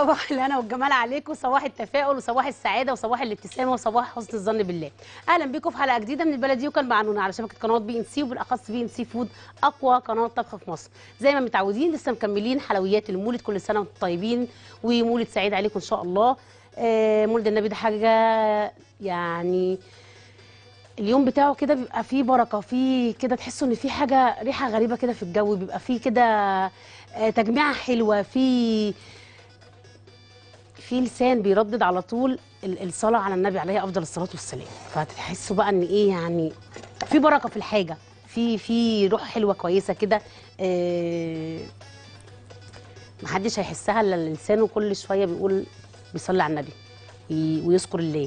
صباح الهنا والجمال عليكم صباح التفاؤل وصباح السعاده وصباح الابتسامه وصباح حسن الظن بالله اهلا بكم في حلقه جديده من البلدي وكان معنونا على شبكه قنوات بي ان سي وبالاخص بي ان سي فود اقوى قناه طبخ في مصر زي ما متعودين لسه مكملين حلويات المولد كل سنه وانتم طيبين ومولد سعيد عليكم ان شاء الله آه، مولد النبي ده حاجه يعني اليوم بتاعه كده بيبقى فيه بركه فيه كده تحسوا ان في حاجه ريحه غريبه كده في الجو بيبقى فيه كده آه، تجميعه حلوه في في لسان بيردد على طول ال- الصلاه على النبي عليه افضل الصلاه والسلام فتحسوا بقى ان ايه يعني في بركه في الحاجه في في روح حلوه كويسه كده آه، محدش هيحسها الا اللي لسانه كل شويه بيقول بيصلي على النبي وي- ويذكر الله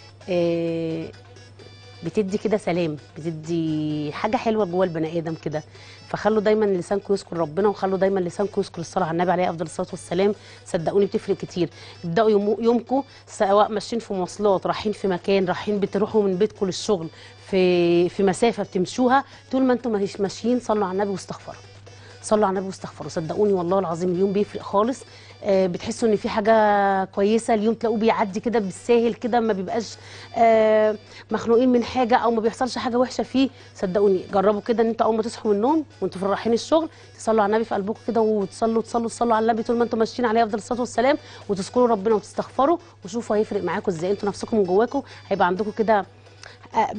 آه، بتدي كده سلام بتدي حاجه حلوه جوه البني ادم كده فخلوا دايما لسانكم يذكر ربنا وخلوا دايما لسانكم يذكر الصلاه على النبي عليه افضل الصلاه والسلام صدقوني بتفرق كتير ابداوا يومو- يومكم سواء ماشيين في مواصلات رايحين في مكان رايحين بتروحوا من بيتكم للشغل في في مسافه بتمشوها طول ما انتم ماهيش ماشيين صلوا على النبي واستغفروا صلوا على النبي واستغفروا صدقوني والله العظيم اليوم بيفرق خالص آه، بتحسوا ان في حاجه كويسه اليوم تلاقوه بيعدي كده بالساهل كده ما بيبقاش آه، مخنوقين من حاجه او ما بيحصلش حاجه وحشه فيه صدقوني جربوا كده ان انتوا اول ما تصحوا من النوم وانتوا رايحين الشغل تصلوا على النبي في قلبكم كده وتصلوا تصلوا تصلوا على النبي طول ما انتوا ماشيين عليه افضل الصلاه والسلام وتذكروا ربنا وتستغفروا وشوفوا هيفرق معاكم ازاي انتوا نفسكم من جواكم هيبقى عندكم كده آه،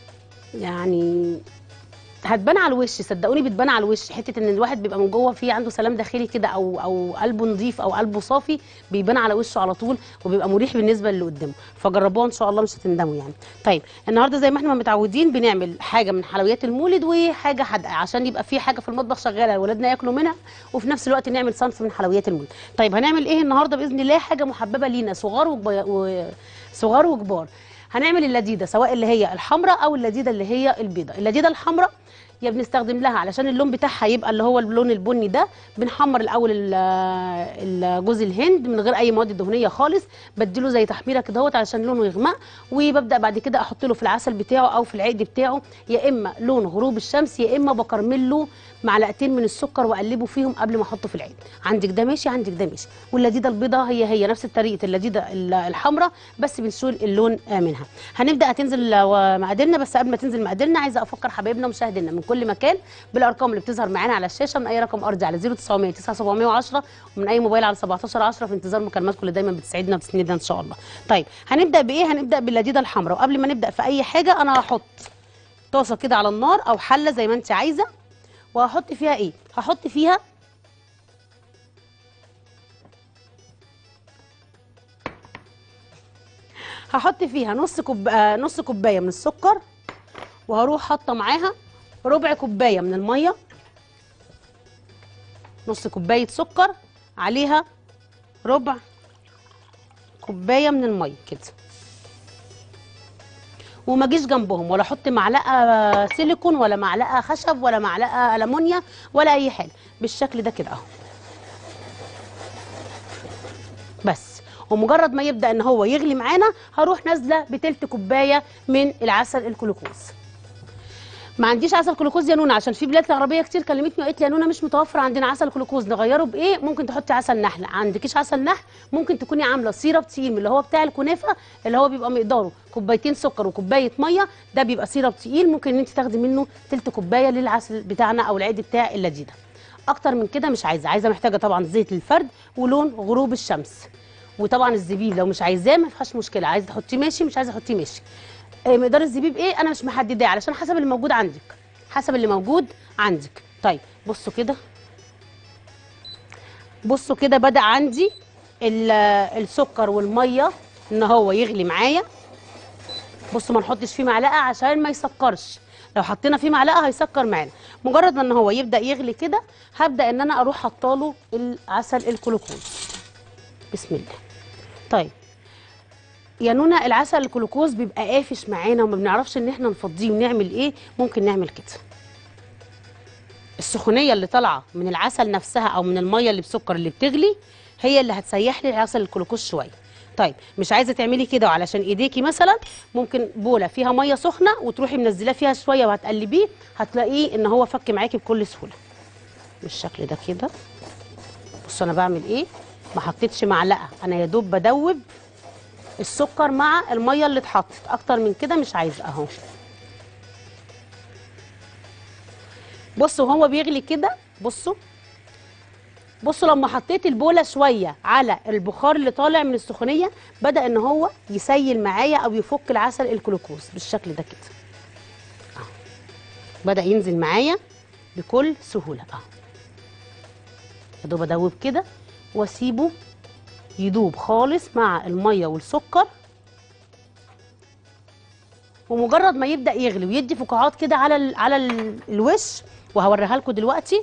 يعني هتبان على الوش صدقوني بتبان على الوش حته ان الواحد بيبقى من جوه فيه عنده سلام داخلي كده او او قلبه نظيف او قلبه صافي بيبان على وشه على طول وبيبقى مريح بالنسبه للي قدامه فجربوها ان شاء الله مش هتندموا يعني طيب النهارده زي ما احنا متعودين بنعمل حاجه من حلويات المولد وحاجه حادقه عشان يبقى في حاجه في المطبخ شغاله ولادنا ياكلوا منها وفي نفس الوقت نعمل صنف من حلويات المولد طيب هنعمل ايه النهارده باذن الله حاجه محببه لينا صغار وكبي... و... صغار وكبار هنعمل اللذيذه سواء اللي هي الحمراء او اللذيذه اللي هي البيضاء اللذيذه الحمراء يا بنستخدم لها علشان اللون بتاعها يبقى اللي هو اللون البني ده بنحمر الاول ال- ال- جوز الهند من غير اي مواد دهنيه خالص بديله زي تحميره كده اهوت علشان لونه يغمق وببدا بعد كده احط له في العسل بتاعه او في العقد بتاعه يا اما لون غروب الشمس يا اما بكرمل له معلقتين من السكر واقلبه فيهم قبل ما احطه في العين عندك ده ماشي عندك ده ماشي واللذيذه البيضاء هي هي نفس طريقه اللذيذه ال- الحمراء بس بنشيل اللون آه، منها هنبدا هتنزل آه، مقاديرنا بس قبل ما تنزل مقاديرنا عايزه افكر حبايبنا ومشاهدينا من كل مكان بالارقام اللي بتظهر معانا على الشاشه من اي رقم ارضي على 0900 9710 ومن اي موبايل على 1710 في انتظار مكالماتكم اللي دايما بتسعدنا وبتسندنا ان شاء الله طيب هنبدا بايه هنبدا باللذيذه الحمراء وقبل ما نبدا في اي حاجه انا هحط طاسه كده على النار او حله زي ما انت عايزه وهحط فيها ايه هحط فيها هحط فيها نص كوب آه، نص كوبايه من السكر وهروح حاطه معاها ربع كوبايه من الميه نص كوبايه سكر عليها ربع كوبايه من الميه كده وما اجيش جنبهم ولا احط معلقه سيليكون ولا معلقه خشب ولا معلقه المونيا ولا اي حاجه بالشكل ده كده اهو بس ومجرد ما يبدا ان هو يغلي معانا هروح نازله بتلت كوبايه من العسل الكلوكوز ما عنديش عسل كلوكوز يا نونا عشان في بلاد العربيه كتير كلمتني وقالت لي يا نونا مش متوفر عندنا عسل كلوكوز نغيره بايه ممكن تحطي عسل نحل عندكيش عسل نحل ممكن تكوني عامله سيرب تقيل من اللي هو بتاع الكنافه اللي هو بيبقى مقداره كوبايتين سكر وكوبايه ميه ده بيبقى سيرب تقيل ممكن ان انت تاخدي منه تلت كوبايه للعسل بتاعنا او العيد بتاع اللذيذه اكتر من كده مش عايزه عايزه محتاجه طبعا زيت الفرد ولون غروب الشمس وطبعا الزبيب لو مش عايزاه ما فيهاش مشكله عايزه تحطيه ماشي مش عايزه تحطيه ماشي آه، مقدار الزبيب ايه انا مش محدداه علشان حسب اللي موجود عندك حسب اللي موجود عندك طيب بصوا كده بصوا كده بدا عندي ال- السكر والميه ان هو يغلي معايا بصوا ما نحطش فيه معلقه عشان ما يسكرش لو حطينا فيه معلقه هيسكر معانا مجرد ما ان هو يبدا يغلي كده هبدا ان انا اروح حطاله العسل الكلوكوز بسم الله طيب يا نونا العسل الكلوكوز بيبقى قافش معانا وما بنعرفش ان احنا نفضيه ونعمل ايه ممكن نعمل كده السخونيه اللي طالعه من العسل نفسها او من الميه اللي بسكر اللي بتغلي هي اللي هتسيح لي العسل الكلوكوز شويه طيب مش عايزه تعملي كده وعلشان ايديكي مثلا ممكن بوله فيها ميه سخنه وتروحي منزلاه فيها شويه وهتقلبيه هتلاقيه ان هو فك معاكي بكل سهوله بالشكل ده كده بصوا انا بعمل ايه ما حطيتش معلقه انا يا دوب بدوب السكر مع الميه اللي اتحطت اكتر من كده مش عايزه اهو بصوا هو بيغلي كده بصوا بصوا لما حطيت البوله شويه على البخار اللي طالع من السخونيه بدا ان هو يسيل معايا او يفك العسل الجلوكوز بالشكل ده كده اهو بدا ينزل معايا بكل سهوله اهو يا دوب ادوب كده واسيبه يدوب خالص مع الميه والسكر ومجرد ما يبدا يغلي ويدي فقاعات كده على ال على ال الوش وهوريها لكم دلوقتي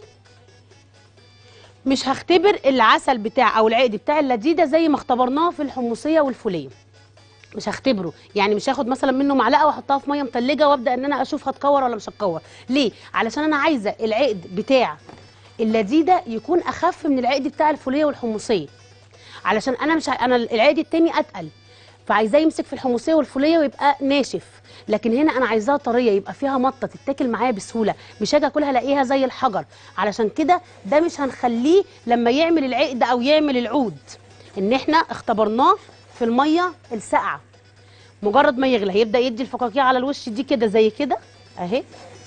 مش هختبر العسل بتاع او العقد بتاع اللذيذه زي ما اختبرناه في الحمصيه والفوليه مش هختبره يعني مش هاخد مثلا منه معلقه واحطها في ميه متلجه وابدا ان انا اشوف هتكور ولا مش هتكور ليه علشان انا عايزه العقد بتاع اللذيذه يكون اخف من العقد بتاع الفوليه والحمصيه علشان انا مش ع- انا العقد التاني اتقل فعايزاه يمسك في الحمصيه والفوليه ويبقى ناشف لكن هنا انا عايزاها طريه يبقى فيها مطه تتاكل معايا بسهوله مش هاجي اكلها الاقيها زي الحجر علشان كده ده مش هنخليه لما يعمل العقد او يعمل العود ان احنا اختبرناه في الميه الساقعه مجرد ما يغلى هيبدا يدي الفقاقيع على الوش دي كده زي كده اهي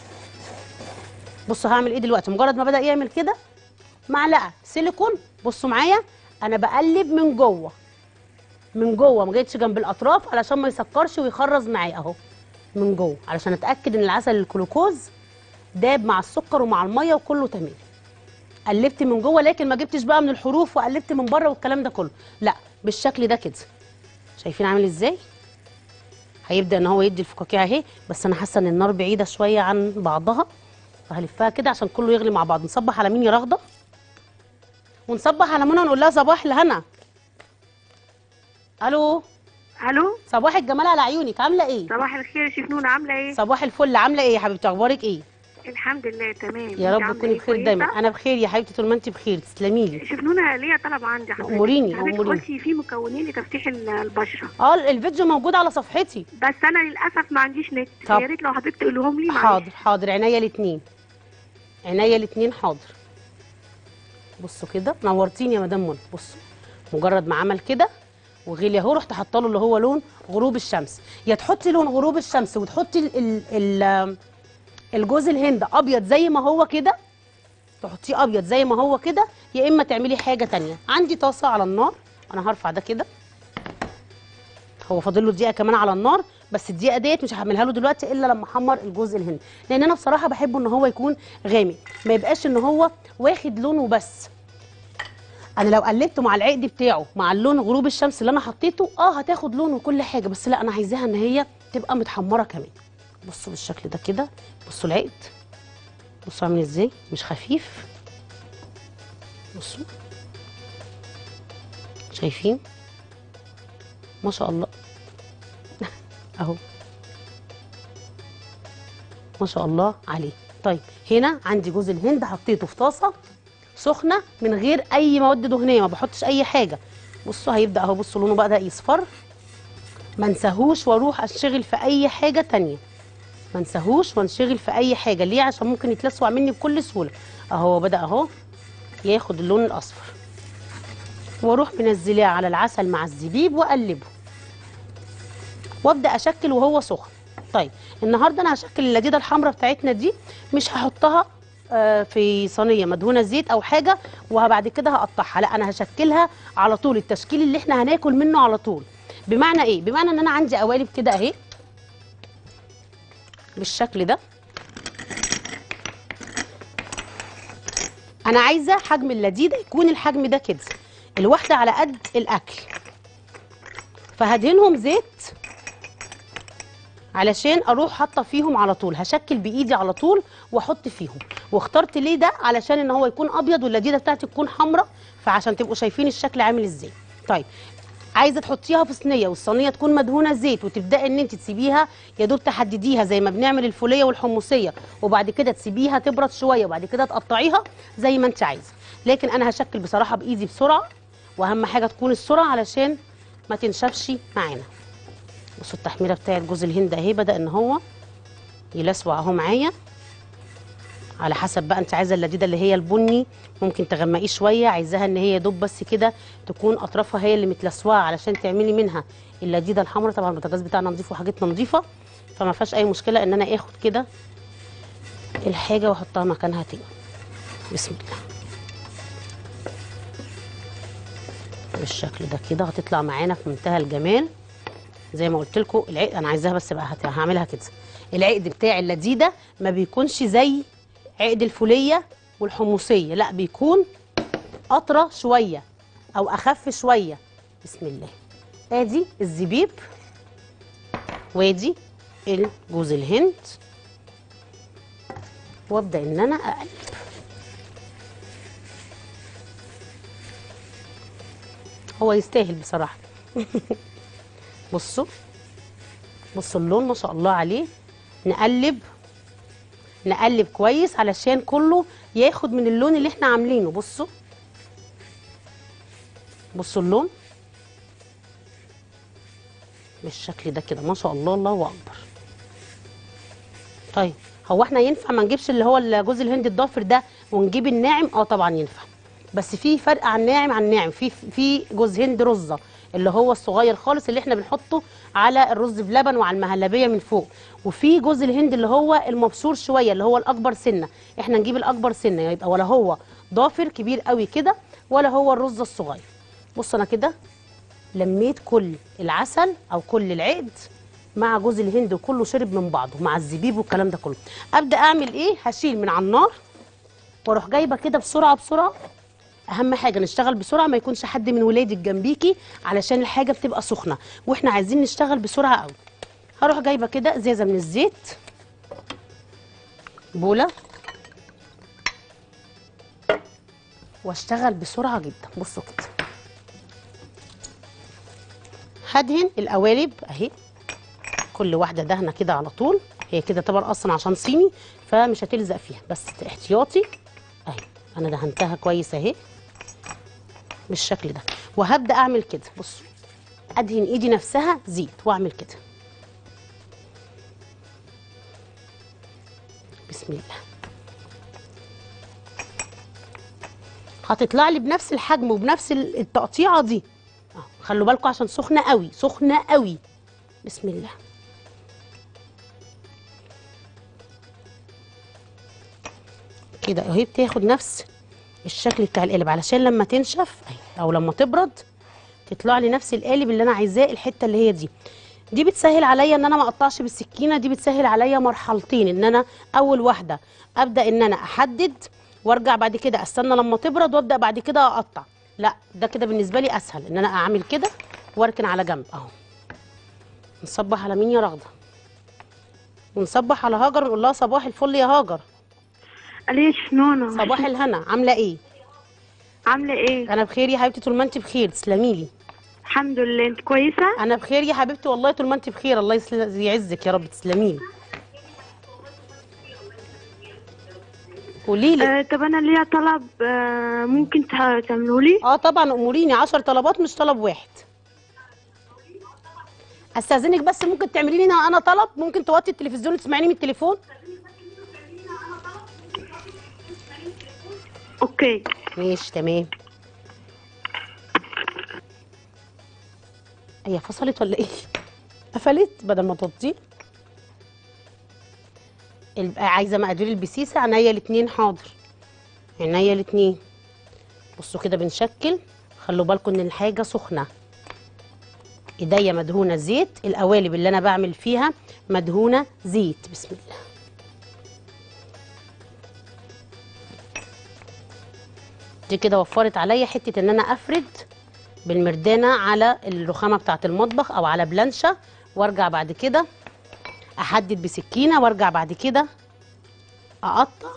بصوا هعمل ايه دلوقتي مجرد ما بدا يعمل كده معلقه سيليكون بصوا معايا انا بقلب من جوه من جوه ما جيتش جنب الاطراف علشان ما يسكرش ويخرز معايا اهو من جوه علشان اتاكد ان العسل الجلوكوز داب مع السكر ومع الميه وكله تمام قلبت من جوه لكن ما جبتش بقى من الحروف وقلبت من بره والكلام ده كله لا بالشكل ده كده شايفين عامل ازاي هيبدا ان هو يدي الفقاقيع اهي بس انا حاسه ان النار بعيده شويه عن بعضها فهلفها كده عشان كله يغلي مع بعض نصبح على مين يا رغده ونصبح على منى ونقول لها صباح الهنا الو الو صباح الجمال على عيونك عامله ايه صباح الخير يا شفنون عامله ايه صباح الفل عامله ايه يا حبيبتي اخبارك ايه الحمد لله تمام يا انت رب عاملة تكوني إيه؟ بخير دايما كويسة؟ انا بخير يا حبيبتي طول ما انت بخير تسلمي لي شفنونة ليا طلب عندي حضرتك أموريني، حضرتك أموريني. قلتي في مكونين لتفتيح ال- البشره اه الفيديو موجود على صفحتي بس انا للاسف ما عنديش نت طب. يا ريت لو حضرتك تقولهم لي معلش. حاضر حاضر عينيا الاثنين عينيا الاثنين حاضر بصوا كده نورتيني يا مدام منى بصوا مجرد ما عمل كده وغلي اهو رحت حاطه له اللي هو لون غروب الشمس يا تحطي لون غروب الشمس وتحطي ال ال ال الجوز الهند ابيض زي ما هو كده تحطيه ابيض زي ما هو كده يا اما تعملي حاجه تانية عندي طاسه على النار انا هرفع ده كده هو فاضل له دقيقه كمان على النار بس الدقيقه ديت مش هعملها له دلوقتي الا لما احمر الجوز الهند لان انا بصراحه بحبه ان هو يكون غامق ما يبقاش ان هو واخد لونه بس انا لو قلبته مع العقد بتاعه مع اللون غروب الشمس اللي انا حطيته اه هتاخد لون وكل حاجه بس لا انا عايزاها ان هي تبقى متحمره كمان بصوا بالشكل ده كده بصوا العقد بصوا عامل ازاي مش خفيف بصوا شايفين ما شاء الله اهو ما شاء الله عليه طيب هنا عندي جوز الهند حطيته في طاسه سخنه من غير اي مواد دهنيه ما بحطش اي حاجه بصوا هيبدا اهو بصوا لونه بدا يصفر ما انساهوش واروح اشتغل في اي حاجه تانية ما انساهوش وانشغل في اي حاجه ليه عشان ممكن يتلسع مني بكل سهوله اهو بدا اهو ياخد اللون الاصفر واروح منزلاه على العسل مع الزبيب واقلبه وابدا اشكل وهو سخن طيب النهارده انا هشكل اللذيذه الحمراء بتاعتنا دي مش هحطها آه، في صينيه مدهونه زيت او حاجه وبعد كده هقطعها لا انا هشكلها على طول التشكيل اللي احنا هناكل منه على طول بمعنى ايه بمعنى ان انا عندي قوالب كده اهي بالشكل ده انا عايزه حجم اللذيذه يكون الحجم ده كده الواحده على قد الاكل فهدهنهم زيت علشان اروح حاطه فيهم على طول هشكل بايدي على طول واحط فيهم واخترت ليه ده علشان ان هو يكون ابيض واللذيذه بتاعتي تكون حمراء فعشان تبقوا شايفين الشكل عامل ازاي طيب عايزه تحطيها في صينيه والصينيه تكون مدهونه زيت وتبداي ان انت تسيبيها يا دوب تحدديها زي ما بنعمل الفوليه والحمصيه وبعد كده تسيبيها تبرد شويه وبعد كده تقطعيها زي ما انت عايزه لكن انا هشكل بصراحه بايدي بسرعه واهم حاجه تكون السرعه علشان ما تنشفش معانا بصوا التحميره بتاعت جوز الهند اهي بدا ان هو يلسوع اهو معايا على حسب بقى انت عايزه اللذيذه اللي هي البني ممكن تغمقيه شويه عايزاها ان هي دوب بس كده تكون اطرافها هي اللي متلسوعه علشان تعملي منها اللذيذه الحمراء طبعا البوتاجاز بتاعنا نضيف وحاجتنا نضيفه فما فيهاش اي مشكله ان انا اخد كده الحاجه واحطها مكانها تاني بسم الله بالشكل ده كده هتطلع معانا في منتهى الجمال زي ما قلت لكم العقد انا عايزاها بس بقى هت- هعملها كده العقد بتاع اللذيذه ما بيكونش زي عقد الفوليه والحمصيه لا بيكون اطرى شويه او اخف شويه بسم الله ادي الزبيب وادي الجوز الهند وابدا ان انا اقلب هو يستاهل بصراحه بصوا بصوا اللون ما شاء الله عليه نقلب نقلب كويس علشان كله ياخد من اللون اللي احنا عاملينه بصوا بصوا اللون بالشكل ده كده ما شاء الله الله اكبر طيب هو احنا ينفع ما نجيبش اللي هو الجوز الهند الضافر ده ونجيب الناعم اه طبعا ينفع بس في فرق عن ناعم عن ناعم في في جوز هند رزه اللي هو الصغير خالص اللي احنا بنحطه على الرز بلبن وعلى المهلبيه من فوق وفي جوز الهند اللي هو المبشور شويه اللي هو الاكبر سنه احنا نجيب الاكبر سنه يبقى ولا هو ضافر كبير قوي كده ولا هو الرز الصغير بص انا كده لميت كل العسل او كل العقد مع جوز الهند وكله شرب من بعضه مع الزبيب والكلام ده كله ابدا اعمل ايه هشيل من على النار واروح جايبه كده بسرعه بسرعه اهم حاجه نشتغل بسرعه ما يكونش حد من ولادك جنبيكي علشان الحاجه بتبقى سخنه واحنا عايزين نشتغل بسرعه قوي هروح جايبه كده ازازه من الزيت بوله واشتغل بسرعه جدا بصوا كده هدهن القوالب اهي كل واحده دهنه كده على طول هي كده طبعا اصلا عشان صيني فمش هتلزق فيها بس احتياطي اهي انا دهنتها كويس اهي بالشكل ده وهبدا اعمل كده بصوا ادهن ايدي نفسها زيت واعمل كده بسم الله هتطلع لي بنفس الحجم وبنفس التقطيعه دي اهو خلوا بالكم عشان سخنه قوي سخنه قوي بسم الله كده اهي بتاخد نفس الشكل بتاع القالب علشان لما تنشف أهي، او لما تبرد تطلع لي نفس القالب اللي انا عايزاه الحته اللي هي دي دي بتسهل عليا ان انا ما اقطعش بالسكينه دي بتسهل عليا مرحلتين ان انا اول واحده ابدا ان انا احدد وارجع بعد كده استنى لما تبرد وابدا بعد كده اقطع لا ده كده بالنسبه لي اسهل ان انا اعمل كده واركن على جنب اهو نصبح على مين يا رغده ونصبح على هاجر ونقول لها صباح الفل يا هاجر ليش نونو صباح الهنا عامله ايه عامله ايه انا بخير يا حبيبتي طول ما انت بخير تسلمي لي الحمد لله انت كويسه انا بخير يا حبيبتي والله طول ما انت بخير الله يسل- يعزك يا رب تسلمي لي قولي لي آه طب انا ليا طلب آه ممكن تعملوا لي اه طبعا اموريني 10 طلبات مش طلب واحد استاذنك بس ممكن تعملي لي انا أنا طلب ممكن توطي التلفزيون وتسمعيني من التليفون اوكي ماشي تمام هي فصلت ولا ايه قفلت بدل ما توطيه ال- عايزه مقادير البسيسه عينيا الاتنين حاضر عينيا الاتنين بصوا كده بنشكل خلوا بالكم ان الحاجه سخنه ايديا مدهونه زيت القوالب اللي انا بعمل فيها مدهونه زيت بسم الله دي كده وفرت عليا حته ان انا افرد بالمردانه على الرخامه بتاعه المطبخ او على بلانشه وارجع بعد كده احدد بسكينه وارجع بعد كده اقطع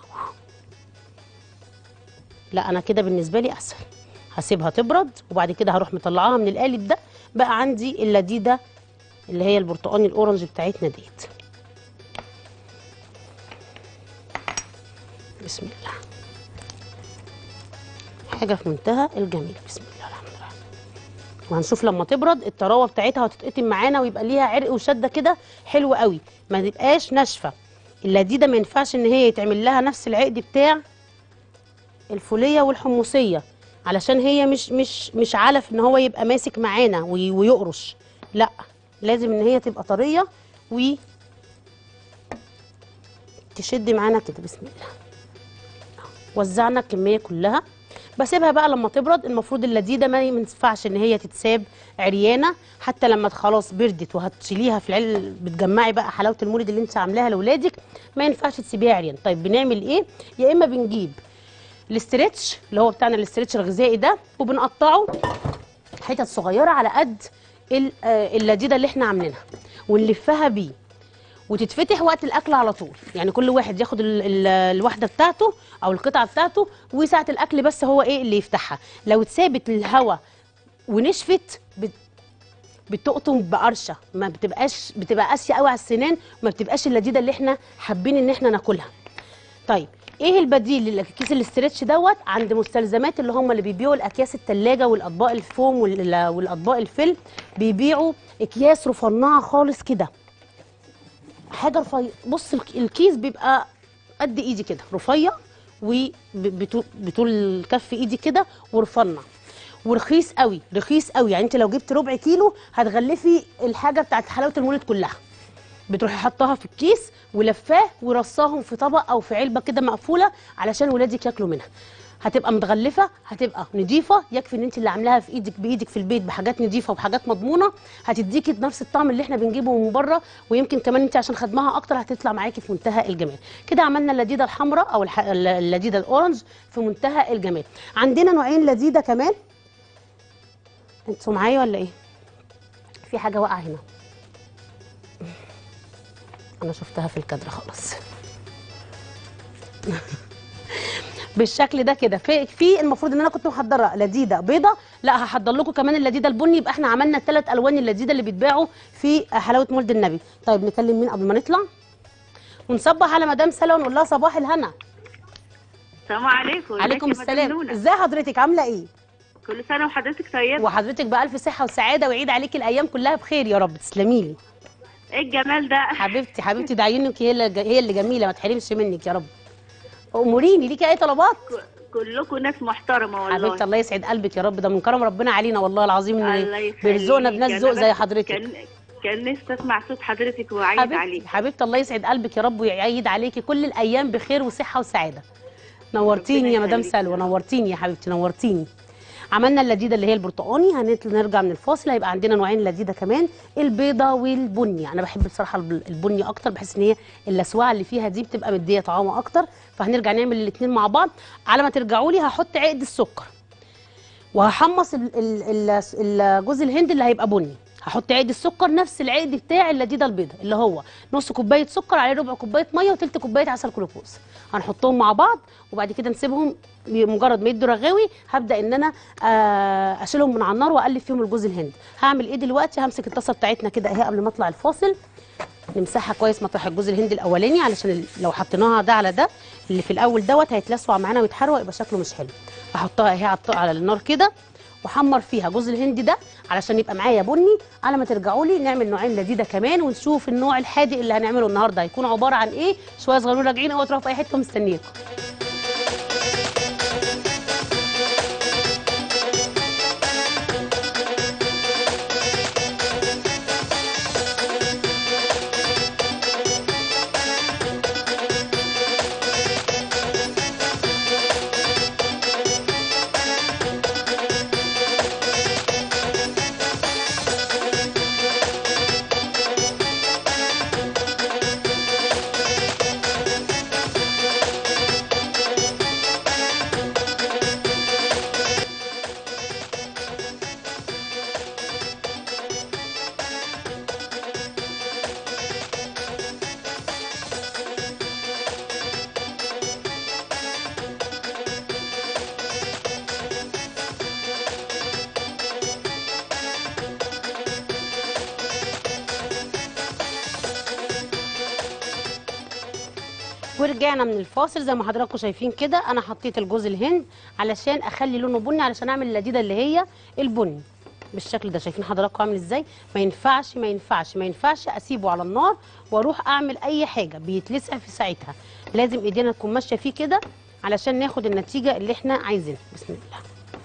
لا انا كده بالنسبه لي اسهل هسيبها تبرد وبعد كده هروح مطلعاها من القالب ده بقى عندي اللذيذه اللي هي البرتقاني الاورنج بتاعتنا ديت بسم الله حاجه في منتهى الجمال بسم الله الرحمن الرحيم وهنشوف لما تبرد الطراوه بتاعتها هتتقطم معانا ويبقى ليها عرق وشده كده حلو قوي ما تبقاش ناشفه اللذيذه ما ينفعش ان هي يتعمل لها نفس العقد بتاع الفوليه والحمصيه علشان هي مش مش مش علف ان هو يبقى ماسك معانا وي- ويقرش لا لازم ان هي تبقى طريه و تشد معانا كده بسم الله وزعنا الكميه كلها بسيبها بقى لما تبرد المفروض اللذيذه ما ينفعش ان هي تتساب عريانه حتى لما خلاص بردت وهتشيليها في العل بتجمعي بقى حلاوه المولد اللي انت عاملاها لاولادك ما ينفعش تسيبيها عريان طيب بنعمل ايه يا اما بنجيب الاسترتش اللي هو بتاعنا الاسترتش الغذائي ده وبنقطعه حتت صغيره على قد ال- آه، اللذيذه اللي احنا عاملينها ونلفها بيه وتتفتح وقت الاكل على طول يعني كل واحد ياخد ال ال الوحده بتاعته او القطعه بتاعته وساعه الاكل بس هو ايه اللي يفتحها لو اتسابت للهواء ونشفت بت بتقطم بقرشه ما بتبقاش بتبقى قاسيه قوي على السنان وما بتبقاش اللذيذه اللي احنا حابين ان احنا ناكلها طيب ايه البديل للكيس الاسترتش دوت عند مستلزمات اللي هم اللي بيبيعوا الاكياس التلاجة والاطباق الفوم وال- والاطباق الفل بيبيعوا اكياس رفنعه خالص كده حاجه رفيع بص الك- الكيس بيبقى قد ايدي كده رفيع وبطول كف ايدي كده ورفنع ورخيص قوي رخيص قوي يعني انت لو جبت ربع كيلو هتغلفي الحاجه بتاعت حلاوه المولد كلها بتروحي حطاها في الكيس ولفاه ورصاهم في طبق او في علبه كده مقفوله علشان ولادك ياكلوا منها هتبقى متغلفه هتبقى نضيفه يكفي ان انت اللي عاملاها في ايدك بايدك في البيت بحاجات نضيفه وبحاجات مضمونه هتديكي نفس الطعم اللي احنا بنجيبه من بره ويمكن كمان انت عشان خدمها اكتر هتطلع معاكي في منتهى الجمال كده عملنا اللذيذه الحمراء او الح- اللذيذه الاورنج في منتهى الجمال عندنا نوعين لذيذه كمان انتوا معايا ولا ايه في حاجه واقعه هنا انا شفتها في الكادر خلاص بالشكل ده كده في في المفروض ان انا كنت محضره لذيذه بيضه لا هحضر لكم كمان اللذيذه البني يبقى احنا عملنا الثلاث الوان اللذيذه اللي بيتباعوا في حلاوه مولد النبي طيب نكلم مين قبل ما نطلع ونصبح على مدام سلا ونقول لها صباح الهنا السلام عليكم عليكم ازيك يا مدام السلام نونة؟ ازاي حضرتك عامله ايه كل سنه وحضرتك طيبه وحضرتك بالف صحه وسعاده ويعيد عليكي الايام كلها بخير يا رب تسلمي لي ايه الجمال ده حبيبتي حبيبتي ده عيونك هي اللي هي اللي جميله ما تحرمش منك يا رب اموريني ليكي اي طلبات ك- كلكم ناس محترمه والله حبيبتي الله يسعد قلبك يا رب ده من كرم ربنا علينا والله العظيم الله انه يخليك بيرزقنا بناس أنا ذوق زي بس حضرتك كان كان نفسي اسمع صوت حضرتك وعيد حبيبتي عليك حبيبتي الله يسعد قلبك يا رب ويعيد عليكي كل الايام بخير وصحه وسعاده نورتيني يا ربنا مدام يخليك. سلوى نورتيني يا حبيبتي نورتيني عملنا اللذيذه اللي هي البرتقاني هنطلع نرجع من الفاصل هيبقى عندنا نوعين لذيذه كمان البيضه والبني انا بحب بصراحه الب- البني اكتر بحس ان هي اللسوعه اللي فيها دي بتبقى مديه طعام اكتر فهنرجع نعمل الاثنين مع بعض على ما ترجعوا لي هحط عقد السكر وهحمص ال- ال- ال- ال- جوز الهند اللي هيبقى بني هحط عقد السكر نفس العقد بتاع اللذيذه البيضه اللي هو نص كوبايه سكر عليه ربع كوبايه ميه وتلت كوبايه عسل جلوكوز هنحطهم مع بعض وبعد كده نسيبهم مجرد ما يدوا رغاوي هبدا ان انا آه، اشيلهم من على النار واقلب فيهم الجوز الهند هعمل ايه دلوقتي همسك الطاسه بتاعتنا كده اهي قبل ما اطلع الفاصل نمسحها كويس مطرح الجوز الهند الاولاني علشان ال- لو حطيناها ده على ده اللي في الاول دوت هيتلسع معانا ويتحرق يبقى شكله مش حلو احطها اهي على الط- على النار كده واحمر فيها جوز الهند ده علشان يبقى معايا بني على ما ترجعوا لي نعمل نوعين لذيذه كمان ونشوف النوع الحادق اللي هنعمله النهارده هيكون عباره عن ايه شويه صغيرين راجعين اوعوا تروحوا في اي حته مستنياكم ورجعنا من الفاصل زي ما حضراتكم شايفين كده انا حطيت الجوز الهند علشان اخلي لونه بني علشان اعمل اللذيذه اللي هي البني بالشكل ده شايفين حضراتكم عامل ازاي ما ينفعش ما ينفعش ما ينفعش اسيبه على النار واروح اعمل اي حاجه بيتلسع في ساعتها لازم ايدينا تكون ماشيه فيه كده علشان ناخد النتيجه اللي احنا عايزينها بسم الله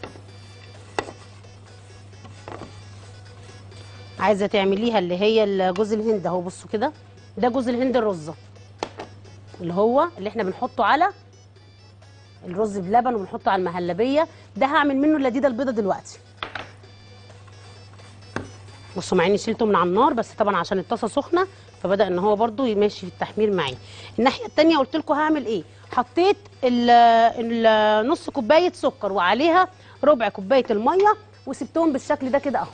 عايزه تعمليها اللي هي جوز الهند اهو بصوا كده ده جوز الهند الرزه اللي هو اللي احنا بنحطه على الرز بلبن وبنحطه على المهلبيه ده هعمل منه اللذيذه البيضه دلوقتي بصوا مع اني شلته من على النار بس طبعا عشان الطاسه سخنه فبدا ان هو برده يمشي في التحمير معايا الناحيه التانية قلت لكم هعمل ايه حطيت ال ال نص كوبايه سكر وعليها ربع كوبايه الميه وسبتهم بالشكل ده كده اهو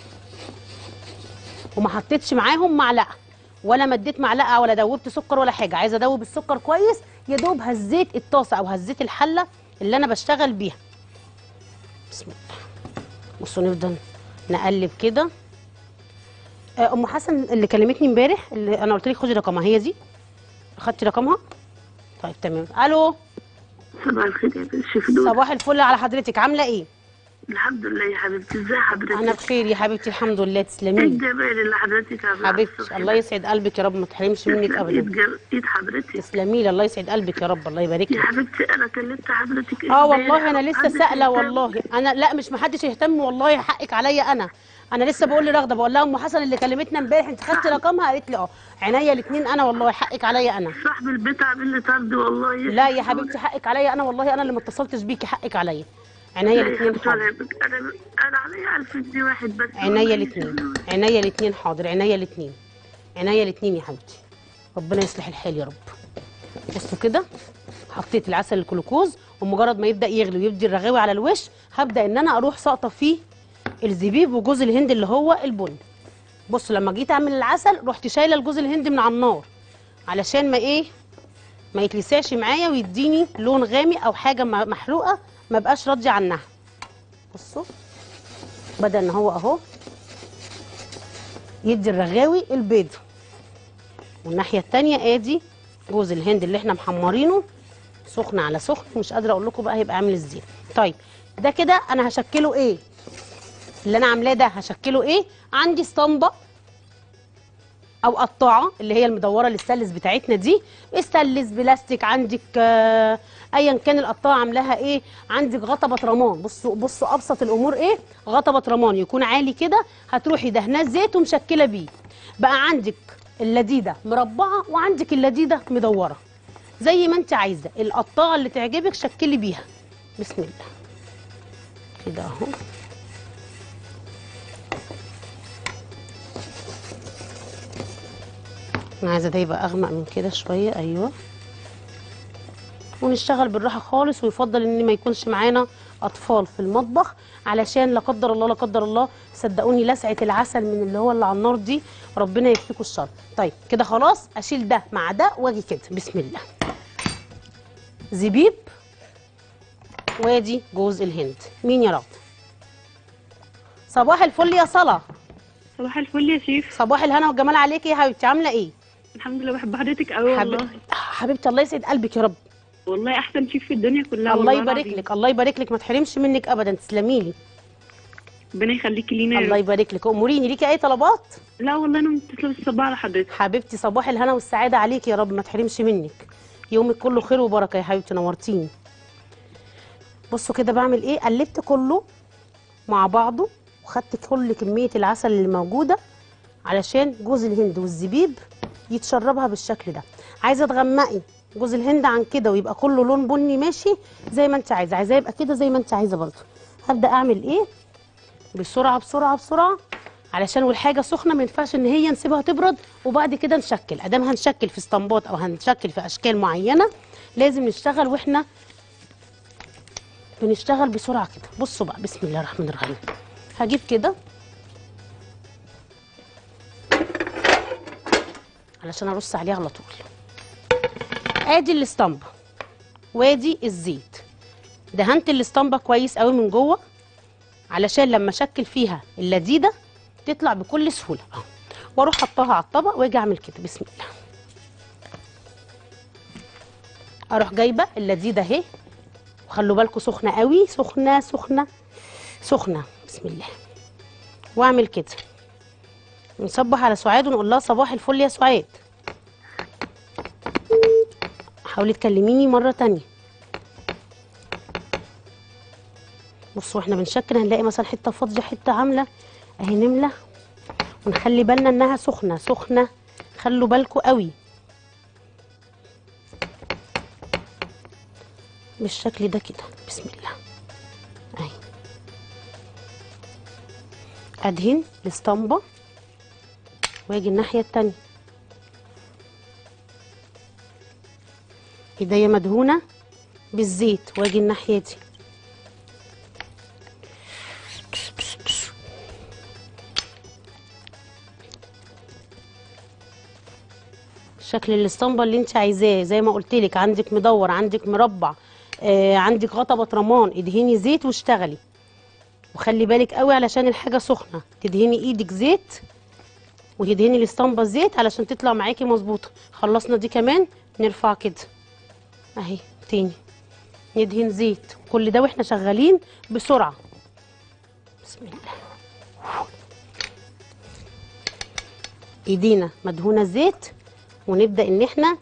وما حطيتش معاهم معلقه ولا مديت معلقه ولا دوبت سكر ولا حاجه عايزه ادوب السكر كويس يا دوب هزيت الطاسه او هزيت الحله اللي انا بشتغل بيها بسم الله بصوا نفضل نقلب كده آه، ام حسن اللي كلمتني امبارح اللي انا قلت لك خدي رقمها هي دي اخدتي رقمها طيب تمام الو صباح الخير يا بنت شيف دول صباح الفل على حضرتك عامله ايه الحمد لله يا حبيبتي ازي حضرتك انا بخير يا حبيبتي الحمد لله ايه تسلمي لي الجمال اللي حضرتك عاملاه حبيبتي الله يسعد قلبك يا رب ما تحرمش منك ايد ابدا جم- ايد حضرتك تسلمي لي الله يسعد قلبك يا رب الله يبارك يا لك حبيبتي انا كلمت حضرتك اه امبارح والله انا لسه وحضرتك سائله كان- والله انا لا مش محدش يهتم والله حقك عليا انا انا لسه بقول لرغده بقول لها ام حسن اللي كلمتنا امبارح انت خدتي رقمها قالت لي اه عينيا الاثنين انا والله حقك عليا انا صاحب البيت عامل لي طرد والله لا يا حبيبتي حقك عليا انا والله انا اللي ما اتصلتش بيكي حقك عليا عينيا لا يا الاثنين حبيبتي ولا حاضر يهمك. انا انا عليا 1000 جنيه واحد بس عينيا الاثنين عينيا الاثنين حاضر عينيا الاثنين عينيا الاثنين يا حبيبتي ربنا يصلح الحال يا رب بصوا كده حطيت العسل الجلوكوز ومجرد ما يبدا يغلي ويبدي الرغاوي على الوش هبدا ان انا اروح ساقطه فيه الزبيب وجوز الهند اللي هو البن بصوا لما جيت اعمل العسل رحت شايله الجوز الهند من على النار علشان ما ايه ما يتلسعش معايا ويديني لون غامق او حاجه م- محروقه ما بقاش راضيه عنها بصوا بدا ان هو اهو يدي الرغاوي البيض والناحيه التانية ادي جوز الهند اللي احنا محمرينه سخن على سخن مش قادره اقول لكم بقى هيبقى عامل ازاي طيب ده كده انا هشكله ايه اللي انا عاملاه ده هشكله ايه عندي اسطمبه او قطاعه اللي هي المدوره للسلس بتاعتنا دي استلس بلاستيك عندك آه، ايا كان القطاعه عاملاها ايه عندك غطا رمان بصوا بصوا ابسط الامور ايه غطا رمان يكون عالي كده هتروحي دهناه زيت ومشكله بيه بقى عندك اللذيذه مربعه وعندك اللذيذه مدوره زي ما انت عايزه القطاعه اللي تعجبك شكلي بيها بسم الله كده اهو انا عايزه ده يبقى اغمق من كده شويه ايوه ونشتغل بالراحه خالص ويفضل ان ما يكونش معانا اطفال في المطبخ علشان لا قدر الله لا قدر الله صدقوني لسعه العسل من اللي هو اللي على النار دي ربنا يكفيكوا الشر طيب كده خلاص اشيل ده مع ده واجي كده بسم الله زبيب وادي جوز الهند مين يا رب صباح الفل يا صلاة صباح الفل يا شيف صباح الهنا والجمال عليكي يا حبيبتي عامله ايه الحمد لله بحب حضرتك قوي والله حبيب- حبيبتي الله يسعد قلبك يا رب والله احسن شيف في الدنيا كلها الله والله يبارك العظيم. لك الله يبارك لك ما تحرمش منك ابدا تسلمي لي ربنا يخليكي لينا يا الله رب. يبارك لك اموريني ليكي اي طلبات لا والله انا متصله بالصباح على حضرتك حبيبتي صباح الهنا والسعاده عليكي يا رب ما تحرمش منك يومك كله خير وبركه يا حبيبتي نورتيني بصوا كده بعمل ايه قلبت كله مع بعضه وخدت كل كميه العسل اللي موجوده علشان جوز الهند والزبيب يتشربها بالشكل ده عايزه تغمقي جوز الهند عن كده ويبقى كله لون بني ماشي زي ما انت عايزه عايزاه يبقى كده زي ما انت عايزه برضه هبدا اعمل ايه بسرعه بسرعه بسرعه علشان والحاجه سخنه ما ينفعش ان هي نسيبها تبرد وبعد كده نشكل ادام هنشكل في اسطمبات او هنشكل في اشكال معينه لازم نشتغل واحنا بنشتغل بسرعه كده بصوا بقى بسم الله الرحمن الرحيم هجيب كده علشان ارص عليها على طول ادي الاسطمبه وادي الزيت دهنت الاسطمبه كويس قوي من جوه علشان لما اشكل فيها اللذيذه تطلع بكل سهوله اهو واروح حطها على الطبق واجي اعمل كده بسم الله اروح جايبه اللذيذه اهي وخلوا بالكم سخنه قوي سخنه سخنه سخنه بسم الله واعمل كده نصبح على سعاد ونقول لها صباح الفل يا سعاد حاولي تكلميني مره تانية بصوا احنا بنشكل هنلاقي مثلا حته فاضيه حته عامله اهي نمله ونخلي بالنا انها سخنه سخنه خلوا بالكم قوي بالشكل ده كده بسم الله اهي ادهن الاسطمبه واجي الناحيه التانية ايديا مدهونه بالزيت واجي الناحيه دي شكل الاسطمبه اللي انت عايزاه زي ما قلت لك عندك مدور عندك مربع آه عندك غطا بطرمان ادهني زيت واشتغلي وخلي بالك قوي علشان الحاجه سخنه تدهني ايدك زيت وتدهني الاسطمبه زيت علشان تطلع معاكي مظبوطه خلصنا دي كمان نرفع كده اهي تاني ندهن زيت كل ده واحنا شغالين بسرعه بسم الله ايدينا مدهونه زيت ونبدا ان احنا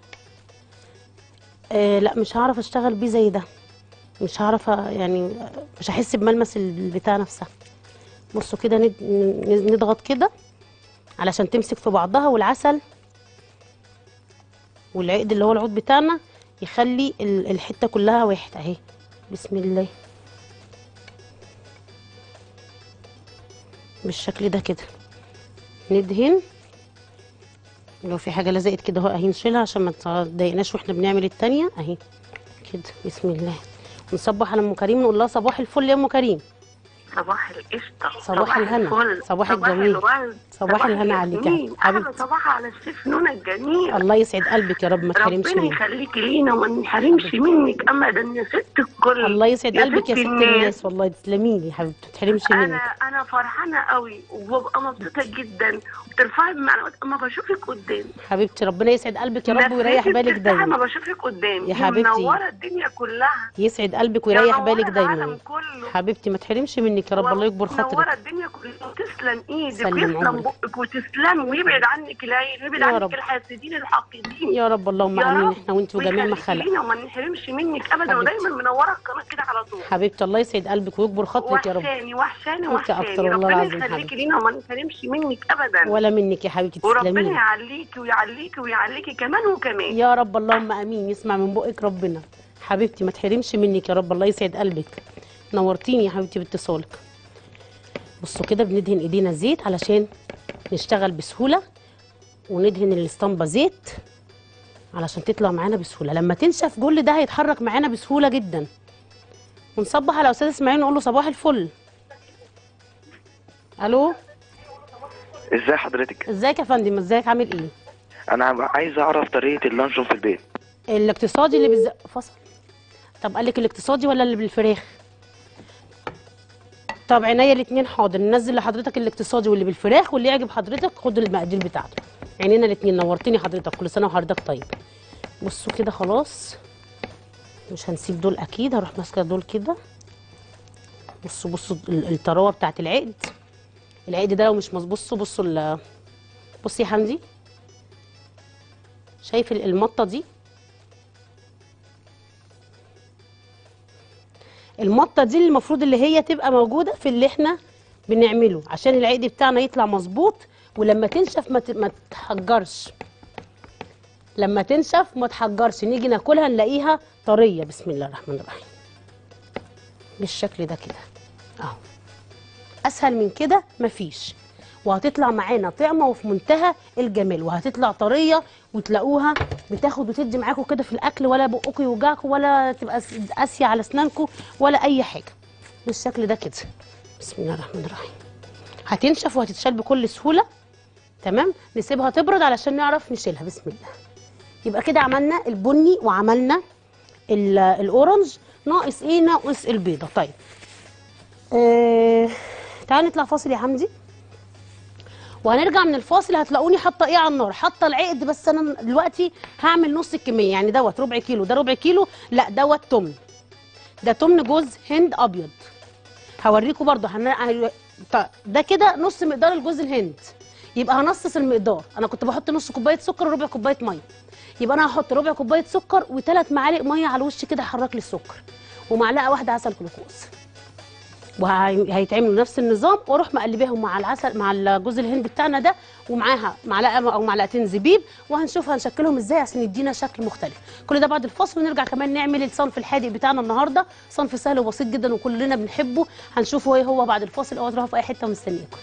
آه لا مش هعرف اشتغل بيه زي ده مش هعرف أ- يعني مش هحس بملمس البتاع نفسها بصوا كده ند- ن- نضغط كده علشان تمسك في بعضها والعسل والعقد اللي هو العود بتاعنا يخلي ال- الحته كلها واحد اهي بسم الله بالشكل ده كده ندهن لو في حاجه لزقت كده اهو اهي نشيلها عشان ما تضايقناش واحنا بنعمل التانية اهي كده بسم الله نصبح على ام كريم نقول لها صباح الفل يا ام كريم صباح القشطة صباح الهنا. الفل صباح الجميل. الورد صباح الهنا عليك يا الياسمين. حبيبتي. أحلى صباح على الشيف نونا الجميل الله يسعد قلبك يا رب ما تحرمش ربنا منك يخليكي لينا وما نحرمش منك ابدا يا ست الكل الله يسعد يا قلبك يا ست ست الناس والله تسلمي لي يا حبيبتي ما تحرمش انا منك انا فرحانه قوي وببقى مبسوطه جدا وبترفعي بمعلومات اما بشوفك قدامي حبيبتي ربنا يسعد قلبك يا رب ويريح نفسيتي بالك بترتاح دايما ما بشوفك قدامي يا دي حبيبتي. منوره الدنيا كلها يسعد قلبك ويريح منورة بالك العالم دايما كله حبيبتي ما تحرمش منك يا رب الله يكبر منوره خاطرك الدنيا كلها وتسلم ايدك سلم ويسلم عمرك. بقك وتسلم ويبعد عنك العين ويبعد يا عنك رب. الحاسدين الحاقدين يا رب اللهم يا امين رب. احنا وانت وجميع ما ويخليكي خلق لينا وما نحرمش منك ابدا حبيبتي. ودايما منوره القناه كده على طول حبيبتي الله يسعد قلبك ويكبر خاطرك يا رب وحشاني وحشاني وانت وحشاني أكتر والله ربنا العظيم يخليكي حبيبتي. لينا وما نحرمش منك ابدا ولا منك يا حبيبتي وربنا تسلمي لي. يعليكي ويعليكي ويعليكي كمان وكمان يا رب اللهم امين يسمع من بقك ربنا حبيبتي ما تحرمش منك يا رب الله يسعد قلبك نورتيني يا حبيبتي باتصالك بصوا كده بندهن ايدينا زيت علشان نشتغل بسهوله وندهن الاسطمبه زيت علشان تطلع معانا بسهوله لما تنشف كل ده هيتحرك معانا بسهوله جدا ونصبح على استاذ اسماعيل نقول له صباح الفل الو ازاي حضرتك ازيك يا فندم ازيك عامل ايه انا عايز اعرف طريقه اللانشون في البيت الاقتصادي اللي بالز... فصل طب قال لك الاقتصادي ولا اللي بالفراخ طب عينيا الاثنين حاضر ننزل لحضرتك الاقتصادي واللي بالفراخ واللي يعجب حضرتك خد المقادير بتاعته عينينا الاثنين نورتني حضرتك كل سنه وحضرتك طيب بصوا كده خلاص مش هنسيب دول اكيد هروح ماسكه دول كده بصوا بصوا ال- الطراوه بتاعت العقد العقد ده لو مش مظبوط بصوا بصوا ال- بصي يا حمدي شايف ال- المطه دي المطه دي اللي المفروض اللي هي تبقى موجوده في اللي احنا بنعمله عشان العقد بتاعنا يطلع مظبوط ولما تنشف ما ت- ما تحجرش لما تنشف ما تحجرش نيجي ناكلها نلاقيها طريه بسم الله الرحمن الرحيم بالشكل ده كده اهو اسهل من كده مفيش وهتطلع معانا طعمه وفي منتهى الجمال وهتطلع طريه وتلاقوها بتاخد وتدي معاكم كده في الاكل ولا بقكم يوجعكم ولا تبقى س- قاسيه على اسنانكم ولا اي حاجه بالشكل ده كده بسم الله الرحمن الرحيم هتنشف وهتتشال بكل سهوله تمام نسيبها تبرد علشان نعرف نشيلها بسم الله يبقى كده عملنا البني وعملنا ال- الاورنج ناقص ايه ناقص البيضه طيب آه... تعالى نطلع فاصل يا حمدي وهنرجع من الفاصل هتلاقوني حاطه ايه على النار حاطه العقد بس انا دلوقتي هعمل نص الكميه يعني دوت ربع كيلو ده ربع كيلو لا دوت تمن ده تمن جوز هند ابيض هوريكم برضو هن... طيب ده كده نص مقدار الجوز الهند يبقى هنصص المقدار انا كنت بحط نص كوبايه سكر وربع كوبايه ميه يبقى انا هحط ربع كوبايه سكر وثلاث معالق ميه على الوش كده يحرك لي السكر ومعلقه واحده عسل جلوكوز وهيتعملوا نفس النظام واروح مقلباهم مع العسل مع الجوز الهند بتاعنا ده ومعاها معلقه او معلقتين زبيب وهنشوف هنشكلهم ازاي عشان يدينا شكل مختلف كل ده بعد الفصل ونرجع كمان نعمل الصنف الحادق بتاعنا النهارده صنف سهل وبسيط جدا وكلنا بنحبه هنشوفه ايه هو بعد الفاصل اوعوا تروحوا في اي حته ومستنيكم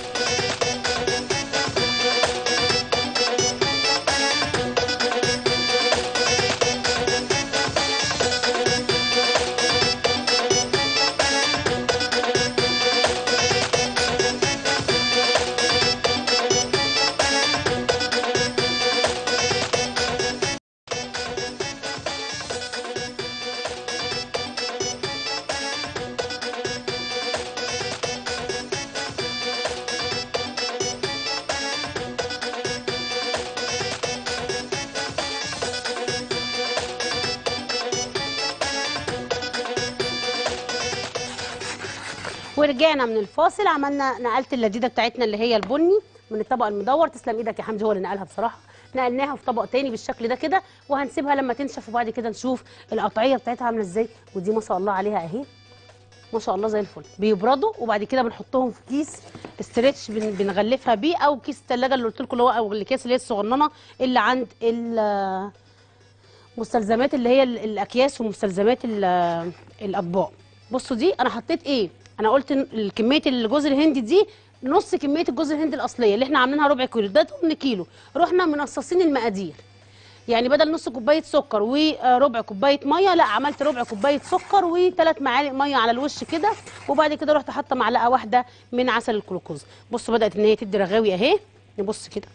ورجعنا من الفاصل عملنا نقلت اللذيذه بتاعتنا اللي هي البني من الطبق المدور تسلم ايدك يا حمدي هو اللي نقلها بصراحه نقلناها في طبق تاني بالشكل ده كده وهنسيبها لما تنشف وبعد كده نشوف القطعيه بتاعتها عامله ازاي ودي ما شاء الله عليها اهي ما شاء الله زي الفل بيبردوا وبعد كده بنحطهم في كيس استريتش بن- بنغلفها بيه او كيس الثلاجه اللي قلت لكم اللي هو او الكيس اللي هي الصغننه اللي عند ال- مستلزمات اللي هي ال- الاكياس ومستلزمات ال- الاطباق بصوا دي انا حطيت ايه انا قلت إن كميه الجوز الهندي دي نص كميه الجوز الهندي الاصليه اللي احنا عاملينها ربع كيلو ده 8 كيلو رحنا منصصين المقادير يعني بدل نص كوبايه سكر وربع كوبايه ميه لا عملت ربع كوبايه سكر وثلاث معالق ميه على الوش كده وبعد كده رحت حاطه معلقه واحده من عسل الجلوكوز بصوا بدات ان هي تدي رغاوي اهي نبص كده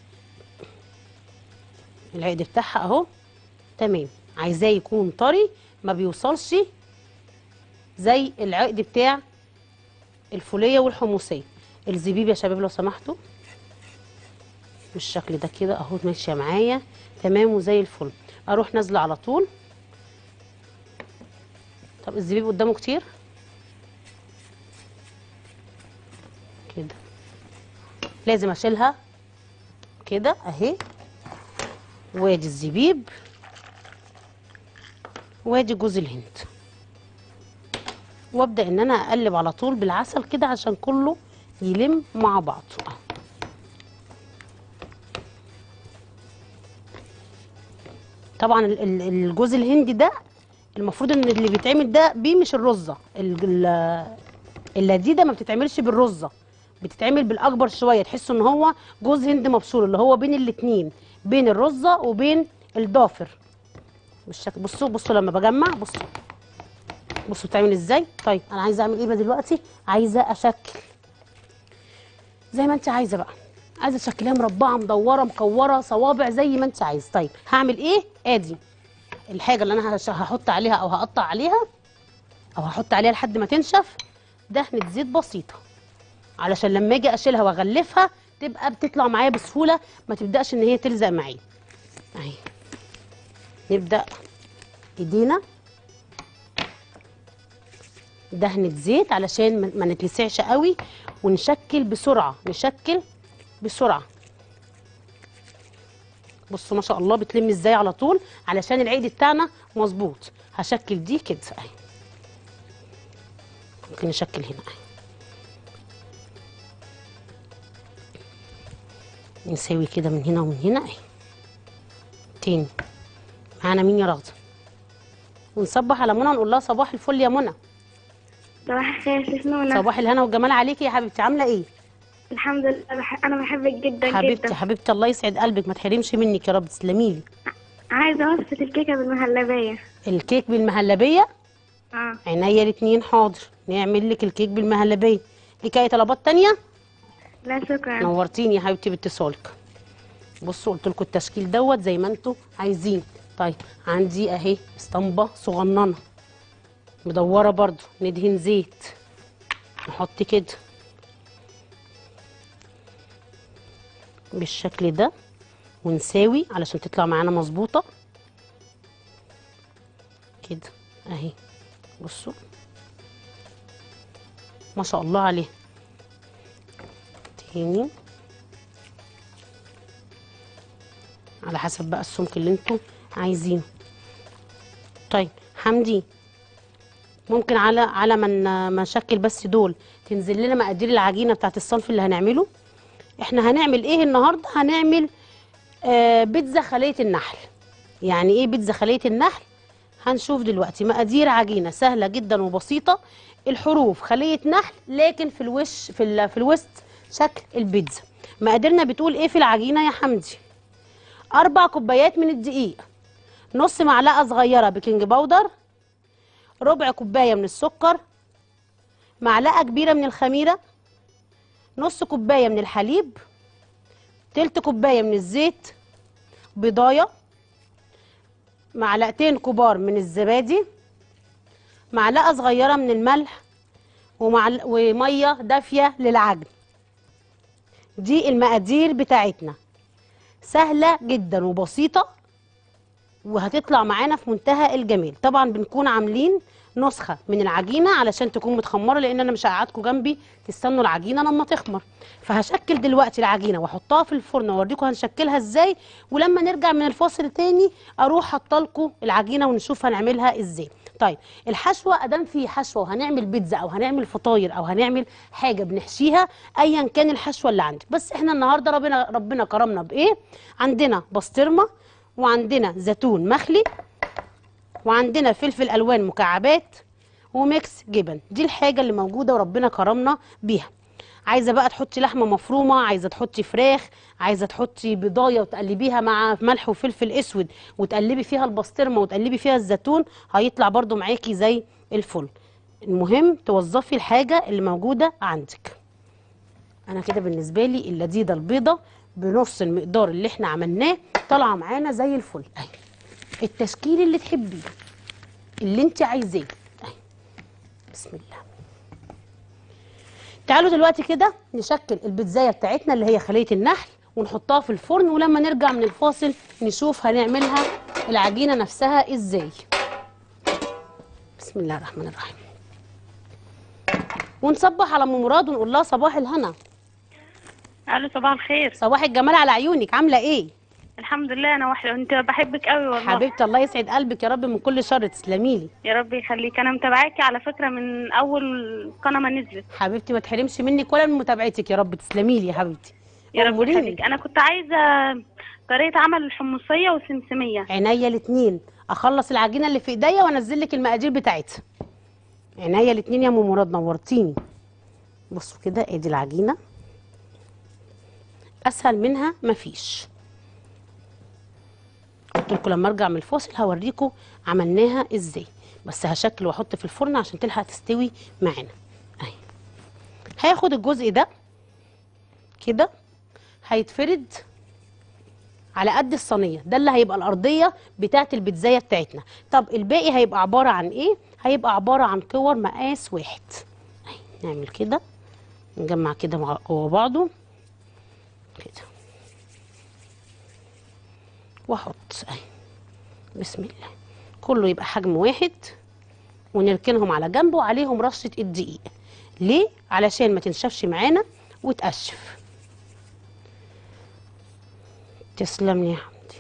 العقد بتاعها اهو تمام عايزاه يكون طري ما بيوصلش زي العقد بتاع الفوليه والحمصيه الزبيب يا شباب لو سمحتوا بالشكل ده كده اهو ماشيه معايا تمام وزي الفل اروح نازله على طول طب الزبيب قدامه كتير كده لازم اشيلها كده اهي وادي الزبيب وادي جوز الهند وابدا ان انا اقلب على طول بالعسل كده عشان كله يلم مع بعضه أهو. طبعا ال- ال- الجوز الهندي ده المفروض ان اللي بيتعمل ده بيه مش الرزه ال- ال- اللذيذه ما بتتعملش بالرزه بتتعمل بالاكبر شويه تحسوا ان هو جوز هند مبشور اللي هو بين الاتنين بين الرزه وبين الضافر بالشكل بصوا بصوا لما بجمع بصوا بصوا بتعمل ازاي طيب انا عايزه اعمل ايه بقى دلوقتي عايزه اشكل زي ما انت عايزه بقى عايزه تشكليها مربعه مدوره مكوره صوابع زي ما انت عايز طيب هعمل ايه ادي الحاجه اللي انا هش- هحط عليها او هقطع عليها او هحط عليها لحد ما تنشف دهنه زيت بسيطه علشان لما اجي اشيلها واغلفها تبقى بتطلع معايا بسهوله ما تبداش ان هي تلزق معايا اهي نبدا ايدينا دهنة زيت علشان ما- ما نتلسعش قوي ونشكل بسرعة نشكل بسرعة بصوا ما شاء الله بتلم ازاي على طول علشان العيد بتاعنا مظبوط هشكل دي كده اهي ممكن نشكل هنا اهي نساوي كده من هنا ومن هنا اهي تاني معانا مين يا رغده ونصبح على منى نقول لها صباح الفل يا منى صباح الخير يا ست نونة صباح الهنا والجمال عليكي يا حبيبتي عامله ايه الحمد لله بح... انا بحبك جدا حبيبتي جدا حبيبتي الله يسعد قلبك ما تحرمش منك يا رب تسلمي لي عايزه وصفه الكيكه بالمهلبيه الكيك بالمهلبيه اه عينيا الاتنين حاضر نعمل لك الكيك بالمهلبيه ليك اي طلبات تانية لا شكرا نورتيني يا حبيبتي باتصالك بصوا قلت لكم التشكيل دوت زي ما انتوا عايزين طيب عندي اهي اسطمبه صغننه مدوره برضو ندهن زيت نحط كده بالشكل ده ونساوي علشان تطلع معانا مظبوطه كده اهي بصوا ما شاء الله عليها تاني على حسب بقى السمك اللي انتوا عايزينه طيب حمدي ممكن على على ما ن- ما نشكل بس دول تنزل لنا مقادير العجينه بتاعت الصنف اللي هنعمله احنا هنعمل ايه النهارده هنعمل آه بيتزا خليه النحل يعني ايه بيتزا خليه النحل هنشوف دلوقتي مقادير عجينه سهله جدا وبسيطه الحروف خليه نحل لكن في الوش في ال- في الوسط شكل البيتزا مقاديرنا بتقول ايه في العجينه يا حمدي اربع كوبايات من الدقيق نص معلقه صغيره بيكنج باودر ربع كوبايه من السكر معلقه كبيره من الخميره نص كوبايه من الحليب تلت كوبايه من الزيت بيضايه معلقتين كبار من الزبادي معلقه صغيره من الملح ومعل... وميه دافيه للعجن دي المقادير بتاعتنا سهله جدا وبسيطه وهتطلع معانا في منتهى الجمال طبعا بنكون عاملين نسخه من العجينه علشان تكون متخمره لان انا مش هقعدكم جنبي تستنوا العجينه لما تخمر فهشكل دلوقتي العجينه واحطها في الفرن واوريكم هنشكلها ازاي ولما نرجع من الفاصل تاني اروح حاطه العجينه ونشوف هنعملها ازاي طيب الحشوه ادام في حشوه وهنعمل بيتزا او هنعمل فطاير او هنعمل حاجه بنحشيها ايا كان الحشوه اللي عندك بس احنا النهارده ربنا ربنا كرمنا بايه عندنا بسطرمه وعندنا زيتون مخلي وعندنا فلفل الوان مكعبات وميكس جبن دي الحاجه اللي موجوده وربنا كرمنا بيها عايزه بقى تحطي لحمه مفرومه عايزه تحطي فراخ عايزه تحطي بضايه وتقلبيها مع ملح وفلفل اسود وتقلبي فيها البسطرمه وتقلبي فيها الزيتون هيطلع برضو معاكي زي الفل المهم توظفي الحاجه اللي موجوده عندك انا كده بالنسبه لي اللذيذه البيضه بنص المقدار اللي احنا عملناه طالعه معانا زي الفل اهي التشكيل اللي تحبيه اللي انت عايزاه اهي بسم الله تعالوا دلوقتي كده نشكل البيتزايه بتاعتنا اللي هي خليه النحل ونحطها في الفرن ولما نرجع من الفاصل نشوف هنعملها العجينه نفسها ازاي بسم الله الرحمن الرحيم ونصبح على ام مراد ونقول لها صباح الهنا الو صباح الخير صباح الجمال على عيونك عامله ايه الحمد لله انا واحده انت بحبك قوي والله حبيبتي الله يسعد قلبك يا رب من كل شر تسلمي لي يا رب يخليك انا متابعاكي على فكره من اول قناه ما نزلت حبيبتي ما تحرمش منك ولا من متابعتك يا رب تسلمي لي يا حبيبتي يا رب أموريني. يخليك انا كنت عايزه طريقه عمل الحمصيه والسمسميه عينيا الاثنين اخلص العجينه اللي في ايديا وانزل لك المقادير بتاعتها عينيا الاثنين يا ام مراد نورتيني بصوا كده ادي العجينه اسهل منها مفيش قلت لكم لما ارجع من الفاصل هوريكم عملناها ازاي بس هشكل واحط في الفرن عشان تلحق تستوي معانا اهي هاخد الجزء ده كده هيتفرد على قد الصينيه ده اللي هيبقى الارضيه بتاعه البيتزايه بتاعتنا طب الباقي هيبقى عباره عن ايه هيبقى عباره عن كور مقاس واحد اهي نعمل كده نجمع كده مع جوا بعضه كده واحط اهي بسم الله كله يبقى حجم واحد ونركنهم على جنب وعليهم رشه الدقيق ليه علشان ما تنشفش معانا وتقشف تسلم لي يا حمدي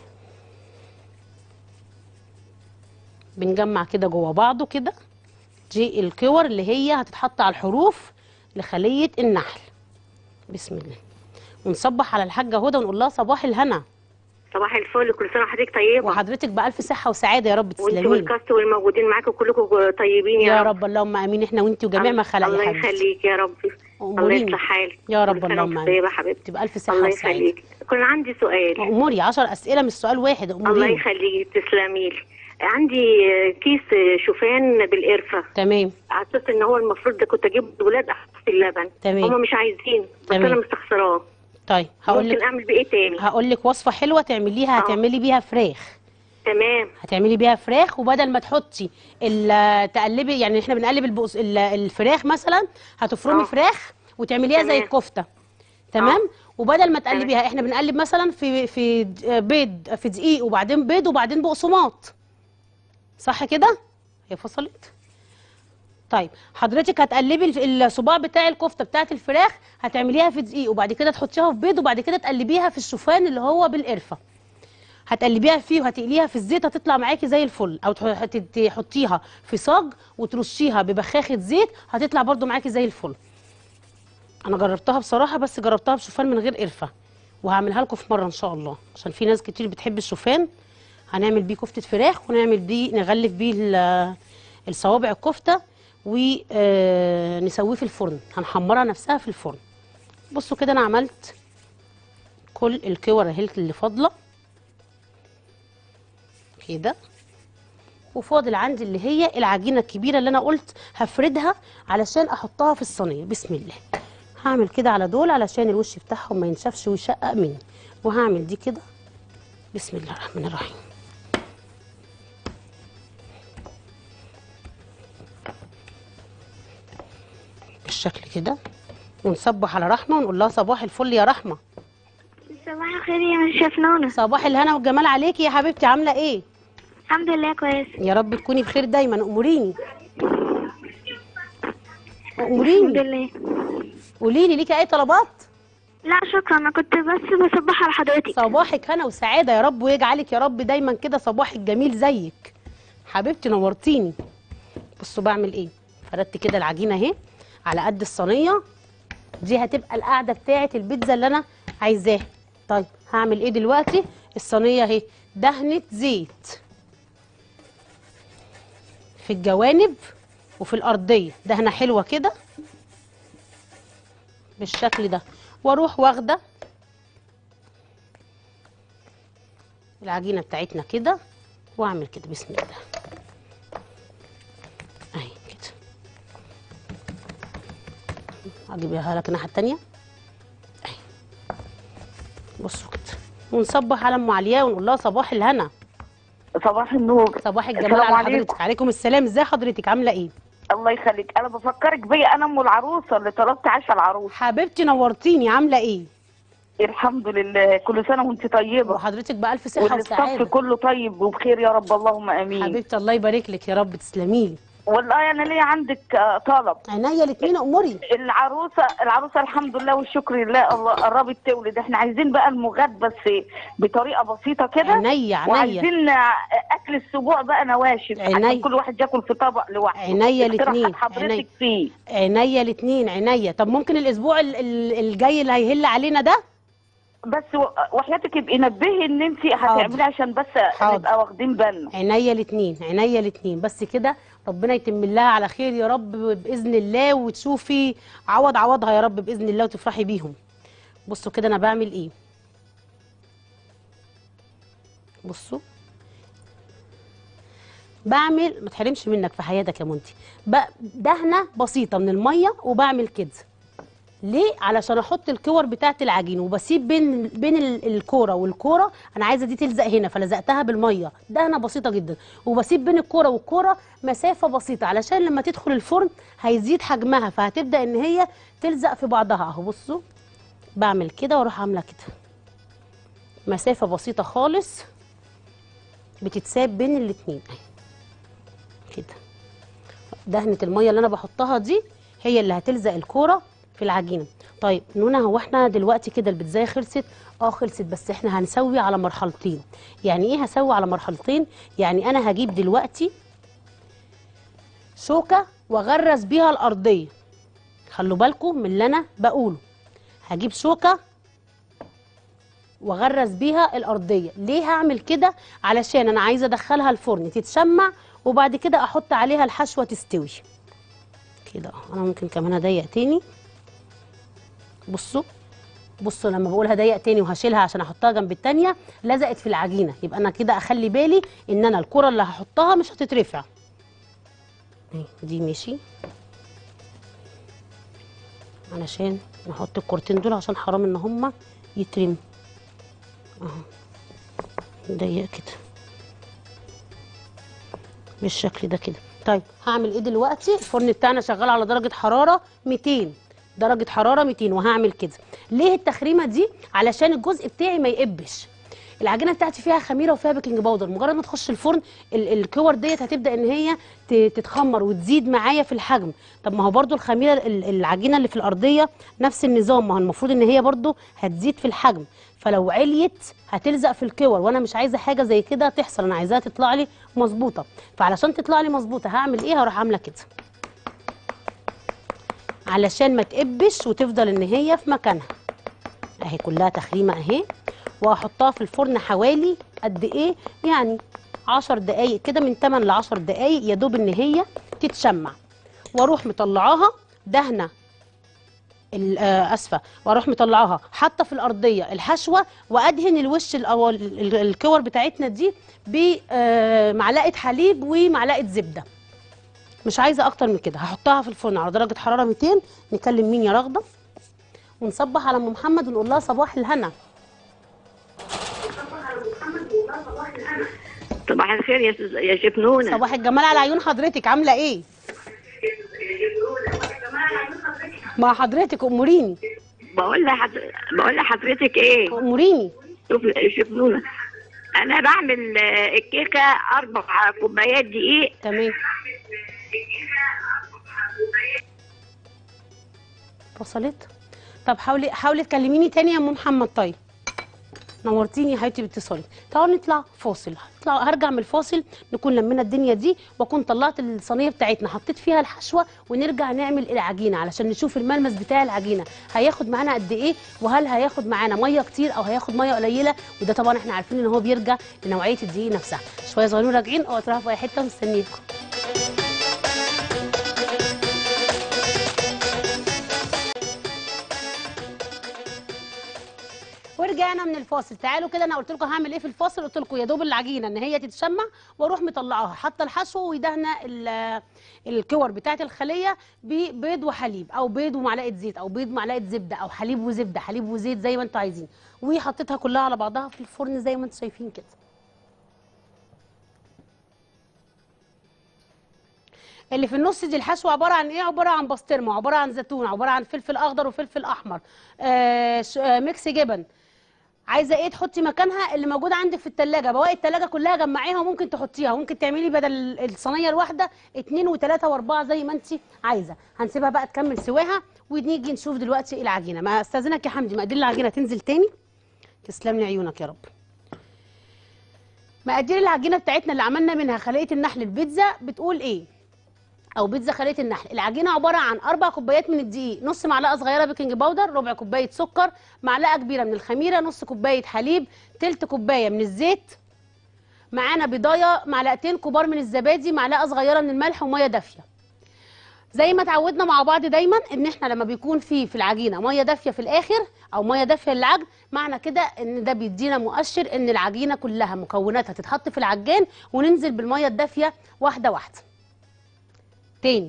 بنجمع كده جوا بعضه كده دي الكور اللي هي هتتحط على الحروف لخلية النحل بسم الله ونصبح على الحاجة هدى ونقول لها صباح الهنا صباح الفل كل سنه وحضرتك طيبه وحضرتك بألف صحة وسعادة يا رب وانت تسلمي لي. والكاست والموجودين معاكم كلكم طيبين يا, يا رب اللهم امين احنا وانت وجميع ما خلق الله يا حبيبتي يخليك يا رب الله أموريني. يصلح حالك يا رب كل سنة اللهم وانت امين طيبه حبيبتي تبقى ألف صحة الله وسعادة يخليك كان عندي سؤال أموري 10 أسئلة مش سؤال واحد الله أموري يخليك تسلمي لي عندي كيس شوفان بالقرفه تمام على اساس ان هو المفروض ده كنت اجيب الولاد احط اللبن تمام. هم مش عايزين بس تمام. انا مستخسراه طيب هقول ممكن لك اعمل بايه تاني هقول لك وصفة حلوة تعمليها آه. هتعملي بيها فراخ تمام هتعملي بيها فراخ وبدل ما تحطي ال- تقلبي يعني احنا بنقلب البقص ال- الفراخ مثلا هتفرمي آه. فراخ وتعمليها زي تمام. الكفته تمام وبدل ما تمام. تقلبيها احنا بنقلب مثلا في في د- بيض في دقيق وبعدين بيض وبعدين بقسماط صح كده هي فصلت طيب حضرتك هتقلبي الف- الصباع بتاع الكفته بتاعت الفراخ هتعمليها في دقيق وبعد كده تحطيها في بيض وبعد كده تقلبيها في الشوفان اللي هو بالقرفه هتقلبيها فيه وهتقليها في الزيت هتطلع معاكي زي الفل او تح- هت- تحطيها في صاج وترشيها ببخاخه زيت هتطلع برضو معاكي زي الفل انا جربتها بصراحه بس جربتها بشوفان من غير قرفه وهعملها لكم في مره ان شاء الله عشان في ناس كتير بتحب الشوفان هنعمل بيه كفته فراخ ونعمل بيه نغلف بيه ال- الصوابع الكفته ونسويه في الفرن هنحمرها نفسها في الفرن بصوا كده انا عملت كل الكور اهي اللي فاضله كده وفاضل عندي اللي هي العجينه الكبيره اللي انا قلت هفردها علشان احطها في الصينيه بسم الله هعمل كده على دول علشان الوش بتاعهم ما ينشفش ويشقق مني وهعمل دي كده بسم الله الرحمن الرحيم بالشكل كده ونصبح على رحمه ونقول لها صباح الفل يا رحمه صباح الخير يا مس شفنونة صباح الهنا والجمال عليكي يا حبيبتي عامله ايه الحمد لله كويس يا رب تكوني بخير دايما اموريني الحمد اموريني لله قولي لي ليكي اي طلبات لا شكرا انا كنت بس بصبح على حضرتك صباحك هنا وسعاده يا رب ويجعلك يا رب دايما كده صباحك جميل زيك حبيبتي نورتيني بصوا بعمل ايه فردت كده العجينه اهي على قد الصينيه دي هتبقى القعده بتاعه البيتزا اللي انا عايزاها طيب هعمل ايه دلوقتي الصينيه اهي دهنه زيت في الجوانب وفي الارضيه دهنه حلوه كده بالشكل ده واروح واخده العجينه بتاعتنا كده واعمل كده بسم الله اهي كده اجيبها لك الناحيه التانيه اهي بصوا كده ونصبح على ام علياء ونقول لها صباح الهنا صباح النور صباح الجمال السلام على عليكم. حضرتك عليكم السلام ازي حضرتك عامله ايه الله يخليك انا بفكرك بيا انا ام العروسه اللي طلبت عشاء العروس حبيبتي نورتيني عامله ايه الحمد لله كل سنه وانت طيبه وحضرتك بالف صحه والصف وسعاده كله طيب وبخير يا رب اللهم امين حبيبتي الله يبارك لك يا رب تسلمي لي والله انا ليا عندك آه، طلب عينيا الاثنين اموري العروسه العروسه الحمد لله والشكر لله الله قربت تولد احنا عايزين بقى المغاد بس بطريقه بسيطه كده عينيا عينيا وعايزين آه، اكل السبوع بقى نواشف عينيا. عشان كل واحد ياكل في طبق لوحده عينيا اقتراحات الاتنين، حضرتك عينيا. فيه عينيا الاثنين عينيا طب ممكن الاسبوع ال- ال- الجاي اللي هيهل علينا ده بس و- وحياتك يبقى نبهي ان انت هتعملي عشان بس حاضر. نبقى واخدين بالنا عينيا الاثنين عينيا الاثنين بس كده ربنا يتم لها على خير يا رب باذن الله وتشوفي عوض عوضها يا رب باذن الله وتفرحي بيهم بصوا كده انا بعمل ايه بصوا بعمل ما تحرمش منك في حياتك يا منتي ب- دهنه بسيطه من الميه وبعمل كده ليه علشان احط الكور بتاعه العجين وبسيب بين بين ال- الكوره والكوره انا عايزه دي تلزق هنا فلزقتها بالميه دهنه بسيطه جدا وبسيب بين الكوره والكوره مسافه بسيطه علشان لما تدخل الفرن هيزيد حجمها فهتبدا ان هي تلزق في بعضها اهو بصوا بعمل كده واروح عامله كده مسافه بسيطه خالص بتتساب بين الاتنين اهي كده دهنه الميه اللي انا بحطها دي هي اللي هتلزق الكوره في العجينه طيب نونا هو احنا دلوقتي كده البيتزايه خلصت اه خلصت بس احنا هنسوي على مرحلتين يعني ايه هسوي على مرحلتين يعني انا هجيب دلوقتي شوكه واغرز بيها الارضيه خلوا بالكم من اللي انا بقوله هجيب شوكه واغرز بيها الارضيه ليه هعمل كده علشان انا عايزه ادخلها الفرن تتشمع وبعد كده احط عليها الحشوه تستوي كده اهو. انا ممكن كمان اضيق تاني بصوا بصوا لما بقول هضيق تاني وهشيلها عشان احطها جنب التانية لزقت في العجينه يبقى انا كده اخلي بالي ان انا الكره اللي هحطها مش هتترفع اهي دي ماشي علشان نحط الكورتين دول عشان حرام ان هما يترموا اهو ضيق كده بالشكل ده كده طيب هعمل ايه دلوقتي الفرن بتاعنا شغال على درجه حراره 200 درجه حراره 200 وهعمل كده ليه التخريمه دي علشان الجزء بتاعي ما يقبش العجينه بتاعتي فيها خميره وفيها بيكنج باودر مجرد ما تخش الفرن ال- الكور ديت هتبدا ان هي ت- تتخمر وتزيد معايا في الحجم طب ما هو برضو الخميره ال- العجينه اللي في الارضيه نفس النظام ما هو المفروض ان هي برضو هتزيد في الحجم فلو عليت هتلزق في الكور وانا مش عايزه حاجه زي كده تحصل انا عايزاها تطلع لي مظبوطه فعلشان تطلع لي مظبوطه هعمل ايه هروح عامله كده علشان ما تقبش وتفضل ان هي في مكانها اهي كلها تخريمه اهي وهحطها في الفرن حوالي قد ايه يعني 10 دقايق كده من 8 ل 10 دقايق يا دوب ان هي تتشمع واروح مطلعاها دهنه ال- آه، اسفه واروح مطلعاها حاطه في الارضيه الحشوه وادهن الوش ال- او ال- ال- الكور بتاعتنا دي بمعلقه حليب ومعلقه زبده مش عايزه اكتر من كده هحطها في الفرن على درجه حراره 200 نكلم مين يا رغده ونصبح على ام محمد ونقول لها صباح الهنا صباح الخير يا سز- يا شيف نونه صباح الجمال على عيون حضرتك عامله ايه مع حضرتك اموريني بقول لحضر... بقول لحضرتك ايه اموريني شوف شوف نونه انا بعمل آه، الكيكه اربع كوبايات دقيق تمام وصلت طب حاولي حاولي تكلميني تاني يا ام محمد طيب نورتيني يا حبيبتي باتصالك تعالوا نطلع فاصل هطلع هرجع من الفاصل نكون لمينا الدنيا دي واكون طلعت الصينيه بتاعتنا حطيت فيها الحشوه ونرجع نعمل العجينه علشان نشوف الملمس بتاع العجينه هياخد معانا قد ايه وهل هياخد معانا ميه كتير او هياخد ميه قليله وده طبعا احنا عارفين ان هو بيرجع لنوعيه الدقيق نفسها شويه صغيرين راجعين او تروحوا في اي حته مستنيكم ورجعنا من الفاصل تعالوا كده انا قلت لكم هعمل ايه في الفاصل قلت لكم يا دوب العجينه ان هي تتشمع واروح مطلعاها حاطه الحشو ودهنه ال- الكور بتاعه الخليه ببيض وحليب او بيض ومعلقه زيت او بيض ومعلقه زبده او حليب وزبده حليب وزيت زي ما انتوا عايزين وحطيتها كلها على بعضها في الفرن زي ما انتوا شايفين كده اللي في النص دي الحشوه عباره عن ايه عباره عن بسطرمه عباره عن زيتون عباره عن فلفل اخضر وفلفل احمر آه ش- آه ميكس جبن عايزه ايه تحطي مكانها اللي موجود عندك في التلاجة بواقي التلاجة كلها جمعيها وممكن تحطيها ممكن تعملي بدل الصينيه الواحده اتنين وتلاته واربعه زي ما انت عايزه هنسيبها بقى تكمل سواها ونيجي نشوف دلوقتي العجينه ما استاذنك يا حمدي مقادير العجينه تنزل تاني تسلم لي عيونك يا رب مقادير العجينه بتاعتنا اللي عملنا منها خليه النحل البيتزا بتقول ايه او بيتزا خليه النحل العجينه عباره عن اربع كوبايات من الدقيق نص معلقه صغيره بيكنج باودر ربع كوبايه سكر معلقه كبيره من الخميره نص كوبايه حليب تلت كوبايه من الزيت معانا بيضايه معلقتين كبار من الزبادي معلقه صغيره من الملح وميه دافيه زي ما اتعودنا مع بعض دايما ان احنا لما بيكون في في العجينه ميه دافيه في الاخر او ميه دافيه للعجن معنى كده ان ده بيدينا مؤشر ان العجينه كلها مكوناتها تتحط في العجان وننزل بالميه الدافيه واحده واحده تاني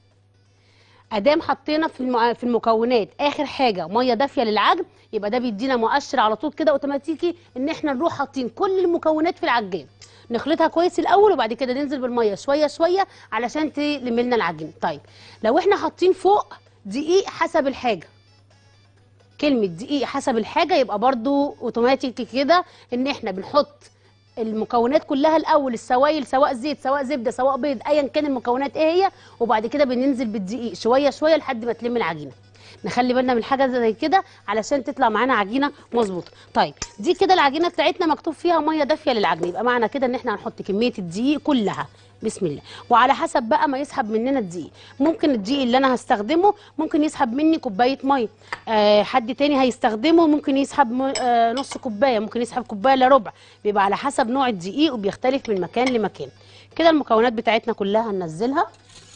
ادام حطينا في المع- في المكونات اخر حاجه ميه دافيه للعجن يبقى ده بيدينا مؤشر على طول كده اوتوماتيكي ان احنا نروح حاطين كل المكونات في العجان نخلطها كويس الاول وبعد كده ننزل بالميه شويه شويه علشان تلم لنا العجين طيب لو احنا حاطين فوق دقيق حسب الحاجه كلمه دقيق حسب الحاجه يبقى برضو اوتوماتيكي كده ان احنا بنحط المكونات كلها الاول السوائل سواء زيت سواء زبده سواء بيض ايا كان المكونات ايه هي وبعد كده بننزل بالدقيق شويه شويه لحد ما تلم العجينه نخلي بالنا من حاجه زي كده علشان تطلع معانا عجينه مظبوطه طيب دي كده العجينه بتاعتنا مكتوب فيها ميه دافيه للعجن يبقى معنى كده ان احنا هنحط كميه الدقيق كلها بسم الله وعلى حسب بقى ما يسحب مننا الدقيق ممكن الدقيق اللي انا هستخدمه ممكن يسحب مني كوبايه ميه آه حد تاني هيستخدمه ممكن يسحب م- آه نص كوبايه ممكن يسحب كوبايه الا ربع بيبقى على حسب نوع الدقيق وبيختلف من مكان لمكان كده المكونات بتاعتنا كلها هننزلها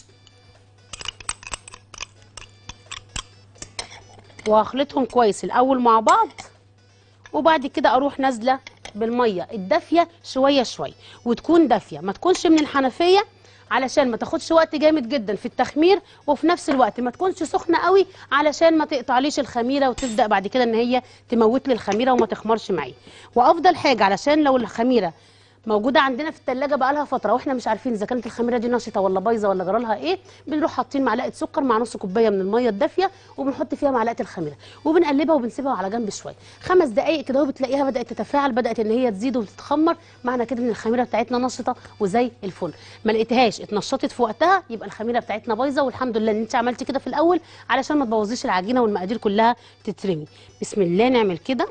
وهخلطهم كويس الاول مع بعض وبعد كده اروح نازله بالميه الدافيه شويه شويه وتكون دافيه ما تكونش من الحنفيه علشان ما تاخدش وقت جامد جدا في التخمير وفي نفس الوقت ما تكونش سخنه قوي علشان ما تقطعليش الخميره وتبدا بعد كده ان هي تموت لي الخميره وما تخمرش معايا وافضل حاجه علشان لو الخميره موجوده عندنا في الثلاجه بقالها فتره واحنا مش عارفين اذا كانت الخميره دي نشطه ولا بايظه ولا جرالها ايه بنروح حاطين معلقه سكر مع نص كوبايه من الميه الدافيه وبنحط فيها معلقه الخميره وبنقلبها وبنسيبها على جنب شويه خمس دقائق كده وبتلاقيها بدات تتفاعل بدات ان هي تزيد وتتخمر معنى كده ان الخميره بتاعتنا نشطه وزي الفل ما لقيتهاش اتنشطت في وقتها يبقى الخميره بتاعتنا بايظه والحمد لله ان انت عملتي كده في الاول علشان ما تبوظيش العجينه والمقادير كلها تترمي بسم الله نعمل كده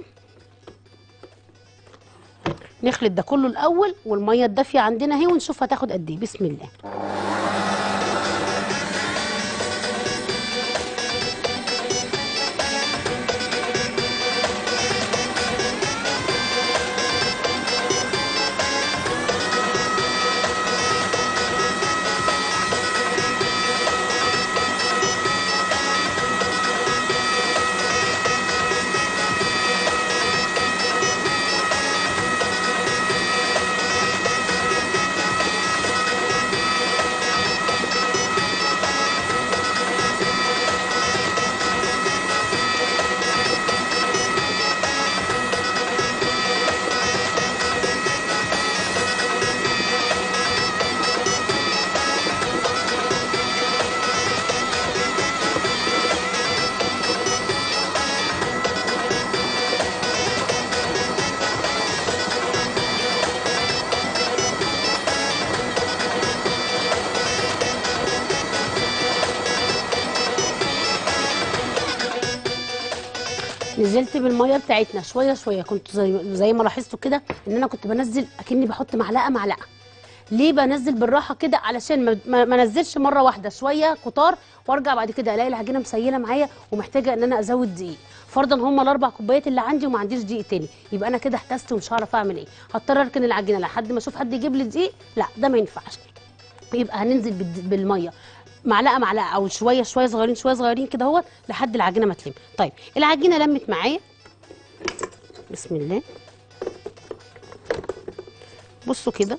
نخلط ده كله الاول والميه الدافيه عندنا اهي ونشوف هتاخد قد ايه بسم الله نزلت بالميه بتاعتنا شويه شويه كنت زي زي ما لاحظتوا كده ان انا كنت بنزل اكني بحط معلقه معلقه ليه بنزل بالراحه كده علشان ما- ما ما انزلش مره واحده شويه كتار وارجع بعد كده الاقي العجينه مسيله معايا ومحتاجه ان انا ازود دقيق فرضا هم الاربع كوبايات اللي عندي وما عنديش دقيق تاني يبقى انا كده احتست ومش هعرف اعمل ايه هضطر اركن العجينه لحد ما اشوف حد يجيب لي دقيق لا ده ما ينفعش يبقى هننزل بالد- بالميه معلقه معلقه او شويه شويه صغيرين شويه صغيرين كده اهوت لحد العجينه ما تلم طيب العجينه لمت معايا بسم الله بصوا كده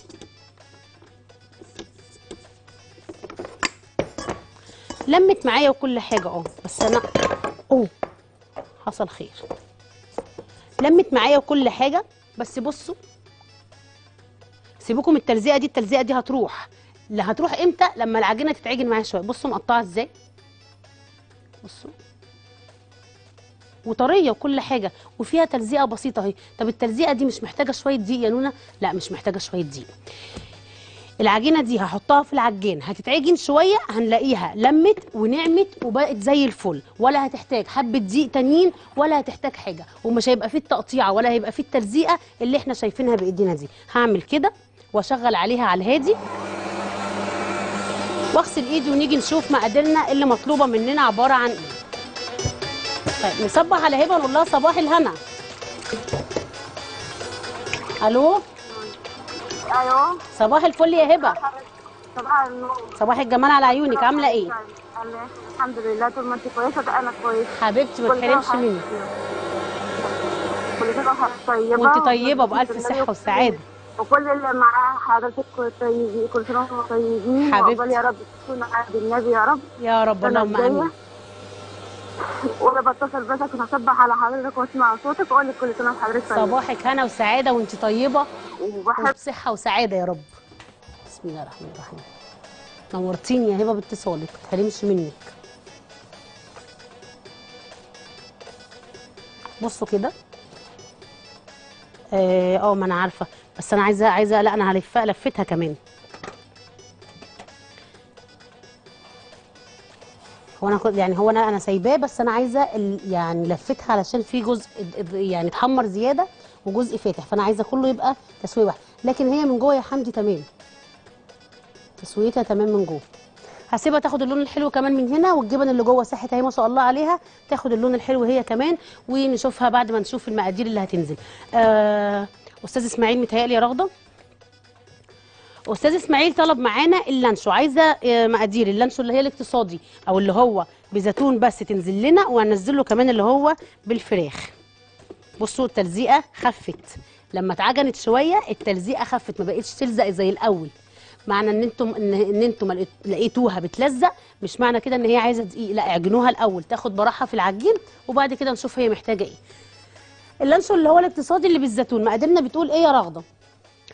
لمت معايا وكل حاجه اه بس انا اوه حصل خير لمت معايا وكل حاجه بس بصوا سيبوكم من التلزيقه دي التلزيقه دي هتروح لا هتروح امتى لما العجينه تتعجن معايا شويه بصوا مقطعه ازاي بصوا وطريه وكل حاجه وفيها تلزيقه بسيطه اهي طب التلزيقه دي مش محتاجه شويه دقيق يا نونا لا مش محتاجه شويه دقيق العجينه دي هحطها في العجان هتتعجن شويه هنلاقيها لمت ونعمت وبقت زي الفل ولا هتحتاج حبه دقيق تانيين ولا هتحتاج حاجه ومش هيبقى فيه التقطيعه ولا هيبقى فيه التلزيقه اللي احنا شايفينها بايدينا دي هعمل كده واشغل عليها على الهادي واغسل ايدي ونيجي نشوف مقاديرنا اللي مطلوبه مننا عباره عن ايه طيب نصبح على هبه ونقول لها صباح الهنا الو ايوه صباح الفل يا هبه صباح النور صباح الجمال على عيونك عامله ايه الحمد لله طول ما انت كويسه ده انا كويس حبيبتي ما تحرمش مني كل سنه وحضرتك طيبه وانت طيبه بالف والنبي صحه وسعاده وكل اللي معاه حضرتك طيبين كل سنه وانتم طيبين حبيبتي. وعقبال يا رب تكون عهد النبي يا رب يا رب السنة اللهم الجاية. امين وانا بتصل بس عشان اصبح على حضرتك واسمع صوتك واقول لك كل سنه وحضرتك طيبه صباحك هنا وسعاده وانت طيبه وبحب وبصحه وسعاده يا رب بسم الله الرحمن الرحيم نورتيني يا هبه باتصالك ما تحرمش منك بصوا كده اه آه، ما انا عارفه بس انا عايزه عايزه لا انا هلفها لفتها كمان هو انا كنت- يعني هو انا انا سايباه بس انا عايزه ال- يعني لفتها علشان في جزء اد- اد- يعني اتحمر زياده وجزء فاتح فانا عايزه كله يبقى تسويه واحده لكن هي من جوه يا حمدي تمام تسويتها تمام من جوه هسيبها تاخد اللون الحلو كمان من هنا والجبن اللي جوه ساحت اهي ما شاء الله عليها تاخد اللون الحلو هي كمان ونشوفها بعد ما نشوف المقادير اللي هتنزل آه استاذ اسماعيل متهيألي يا رغده استاذ اسماعيل طلب معانا اللانشو عايزه آه، مقادير اللانشو اللي هي الاقتصادي او اللي هو بزيتون بس تنزل لنا وهنزل له كمان اللي هو بالفراخ بصوا التلزيقه خفت لما اتعجنت شويه التلزيقه خفت ما بقتش تلزق زي الاول معنى ان انتم ان, إن انتم ما لقيت- لقيتوها بتلزق مش معنى كده ان هي عايزه دقيق لا اعجنوها الاول تاخد براحه في العجين وبعد كده نشوف هي محتاجه ايه اللانشو اللي هو الاقتصادي اللي بالزيتون مقاديرنا بتقول ايه يا رغده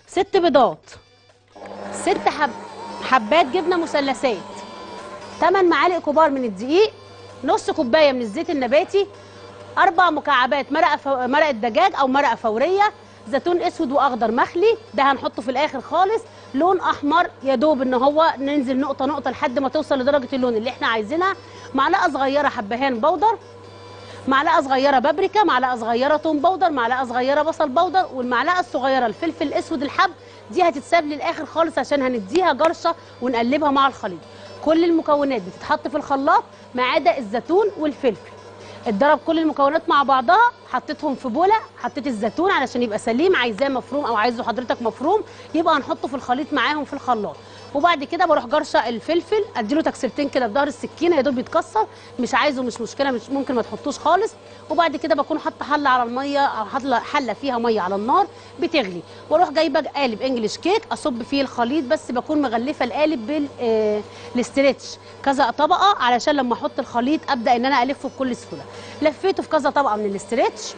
ست بيضات ست حب حبات جبنه مثلثات 8 معالق كبار من الدقيق نص كوبايه من الزيت النباتي اربع مكعبات مرقه فو... مرقه دجاج او مرقه فوريه زيتون اسود واخضر مخلي ده هنحطه في الاخر خالص لون احمر يا دوب ان هو ننزل نقطه نقطه لحد ما توصل لدرجه اللون اللي احنا عايزينها معلقه صغيره حبهان بودر معلقه صغيره بابريكا معلقه صغيره توم بودر معلقه صغيره بصل بودر والمعلقه الصغيره الفلفل الاسود الحب دي هتتساب للاخر خالص عشان هنديها جرشه ونقلبها مع الخليط كل المكونات بتتحط في الخلاط ما عدا الزيتون والفلفل اتضرب كل المكونات مع بعضها حطيتهم في بوله حطيت الزيتون علشان يبقى سليم عايزاه مفروم او عايزه حضرتك مفروم يبقى هنحطه في الخليط معاهم في الخلاط وبعد كده بروح جرشه الفلفل اديله تكسرتين كده بظهر السكينه يا دوب يتكسر مش عايزه مش مشكله مش ممكن ما تحطوش خالص وبعد كده بكون حاطه حله على الميه او حله حله فيها ميه على النار بتغلي واروح جايبه قالب انجلش كيك اصب فيه الخليط بس بكون مغلفه القالب بال آه، الاسترتش كذا طبقه علشان لما احط الخليط ابدا ان انا الفه بكل سهوله لفيته في كذا طبقه من الاسترتش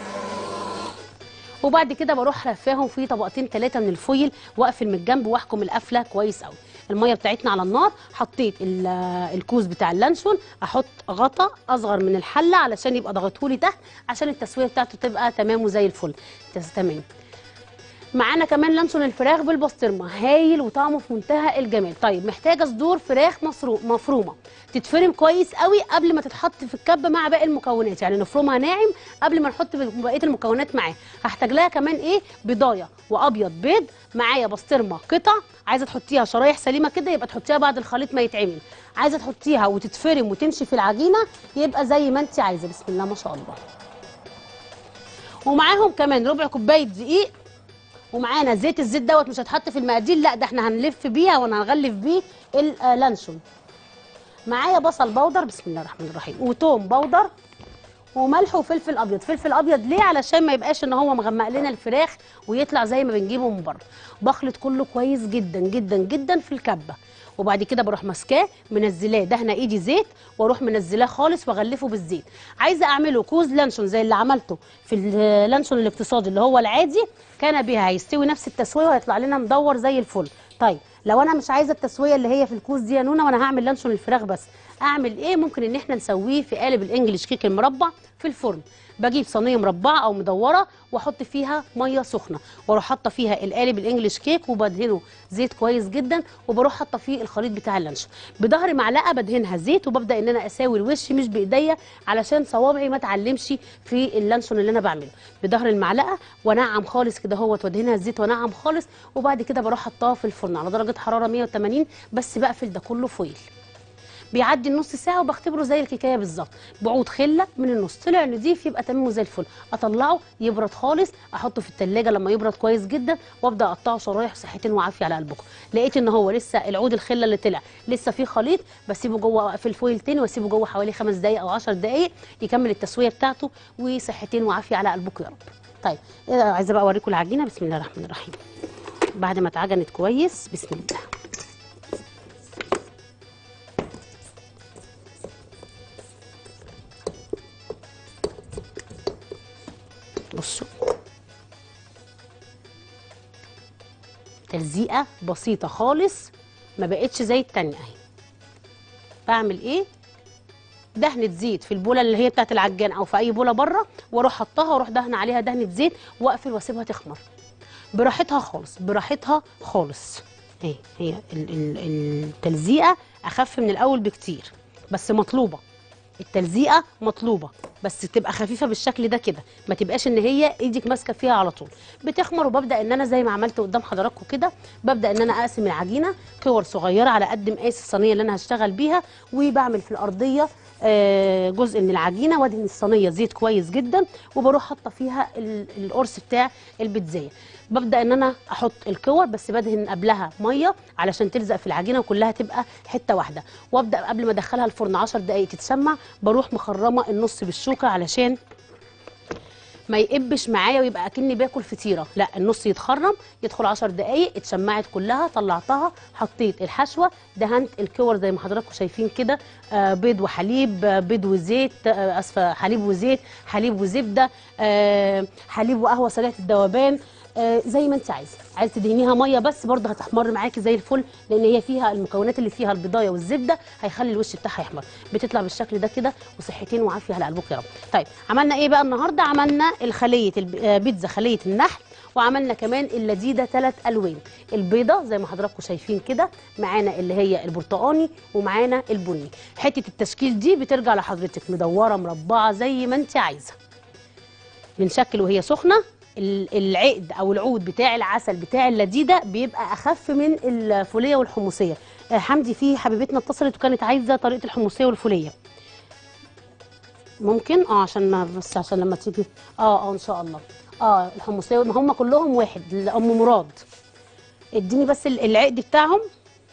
وبعد كده بروح لفاهم في طبقتين ثلاثه من الفويل واقفل من الجنب واحكم القفله كويس قوي الميه بتاعتنا على النار حطيت ال- الكوز بتاع اللانشون احط غطا اصغر من الحله علشان يبقى ضغطهولي تحت عشان التسويه بتاعته تبقى تمام وزي الفل تس- تمام معانا كمان لانشون الفراخ بالبسطرمه هايل وطعمه في منتهى الجمال طيب محتاجه صدور فراخ مسرو- مفرومه تتفرم كويس قوي قبل ما تتحط في الكب مع باقي المكونات يعني نفرمها ناعم قبل ما نحط بقيه المكونات معاه هحتاج لها كمان ايه بضايه وابيض بيض معايا بسطرمه قطع عايزه تحطيها شرايح سليمه كده يبقى تحطيها بعد الخليط ما يتعمل عايزه تحطيها وتتفرم وتمشي في العجينه يبقى زي ما انت عايزه بسم الله ما شاء الله ومعاهم كمان ربع كوبايه دقيق ومعانا زيت الزيت دوت مش هتحط في المقادير لا ده احنا هنلف بيها وهنغلف بيه اللانشون معايا بصل بودر بسم الله الرحمن الرحيم وتوم بودر وملح وفلفل ابيض فلفل ابيض ليه علشان ما يبقاش ان هو مغمق لنا الفراخ ويطلع زي ما بنجيبه من بره بخلط كله كويس جدا جدا جدا في الكبه وبعد كده بروح ماسكاه منزلاه دهنه ايدي زيت واروح منزلاه خالص واغلفه بالزيت عايزه اعمله كوز لانشون زي اللي عملته في اللانشون الاقتصادي اللي هو العادي كان بها هيستوي نفس التسويه وهيطلع لنا مدور زي الفل طيب لو انا مش عايزه التسويه اللي هي في الكوز دي يا نونا وانا هعمل لانشون الفراخ بس اعمل ايه ممكن ان احنا نسويه في قالب الانجليش كيك المربع في الفرن بجيب صينيه مربعه او مدوره واحط فيها ميه سخنه واروح حاطه فيها القالب الانجليش كيك وبدهنه زيت كويس جدا وبروح حاطه فيه الخليط بتاع اللانشون بظهر معلقه بدهنها زيت وببدا ان انا اساوي الوش مش بايديا علشان صوابعي ما تعلمش في اللانشون اللي انا بعمله بظهر المعلقه وانعم خالص كده اهوت وادهنها زيت وانعم خالص وبعد كده بروح حطاها في الفرن على درجه حراره 180 بس بقفل ده كله فويل بيعدي النص ساعه وبختبره زي الكيكايه بالظبط بعود خله من النص طلع نضيف يبقى تمام زي الفل اطلعه يبرد خالص احطه في التلاجة لما يبرد كويس جدا وابدا اقطعه شرايح صحتين وعافيه على قلبكم لقيت ان هو لسه العود الخله اللي طلع لسه فيه خليط بسيبه جوه في الفويل تاني واسيبه جوه حوالي خمس دقائق او 10 دقائق يكمل التسويه بتاعته وصحتين وعافيه على قلبكم يا رب طيب إيه عايزه بقى اوريكم العجينه بسم الله الرحمن الرحيم بعد ما اتعجنت كويس بسم الله بصوا تلزيقه بسيطه خالص ما بقتش زي التانية اهي بعمل ايه دهنه زيت في البوله اللي هي بتاعت العجان او في اي بوله بره واروح حطها واروح دهن عليها دهنه زيت واقفل واسيبها تخمر براحتها خالص براحتها خالص اهي هي ال- ال- التلزيقه اخف من الاول بكتير بس مطلوبه التلزيقه مطلوبه بس تبقى خفيفه بالشكل ده كده ما تبقاش ان هي ايدك ماسكه فيها على طول بتخمر وببدا ان انا زي ما عملت قدام حضراتكم كده ببدا ان انا اقسم العجينه كور صغيره على قد مقاس الصينيه اللي انا هشتغل بيها وبعمل في الارضيه آه، جزء من العجينه وادهن الصينيه زيت كويس جدا وبروح حاطه فيها ال- القرص بتاع البيتزايه ببدا ان انا احط الكور بس بدهن قبلها ميه علشان تلزق في العجينه وكلها تبقى حته واحده وابدا قبل ما ادخلها الفرن 10 دقائق تتشمع بروح مخرمه النص بالشوكه علشان ما يقبش معايا ويبقى اكني باكل فطيره لا النص يتخرم يدخل 10 دقائق اتشمعت كلها طلعتها حطيت الحشوه دهنت الكور زي ما حضراتكم شايفين كده آه، بيض وحليب آه، بيض وزيت آه، اسفه حليب وزيت حليب وزبده آه، حليب وقهوه سريعه الذوبان آه زي ما انت عايزه عايزه تدهنيها ميه بس برضه هتحمر معاكي زي الفل لان هي فيها المكونات اللي فيها البضايه والزبده هيخلي الوش بتاعها يحمر بتطلع بالشكل ده كده وصحتين وعافيه على قلبك يا رب طيب عملنا ايه بقى النهارده عملنا الخليه الب- آه، بيتزا خليه النحل وعملنا كمان اللذيذه ثلاث الوان البيضه زي ما حضراتكم شايفين كده معانا اللي هي البرتقاني ومعانا البني حته التشكيل دي بترجع لحضرتك مدوره مربعه زي ما انت عايزه بنشكل وهي سخنه ال- العقد او العود بتاع العسل بتاع اللذيذه بيبقى اخف من الفوليه والحمصيه آه، حمدي في حبيبتنا اتصلت وكانت عايزه طريقه الحمصيه والفوليه ممكن اه عشان ما بس عشان لما تيجي اه اه ان شاء الله اه الحمصيه ما هم كلهم واحد ام مراد اديني بس ال- العقد بتاعهم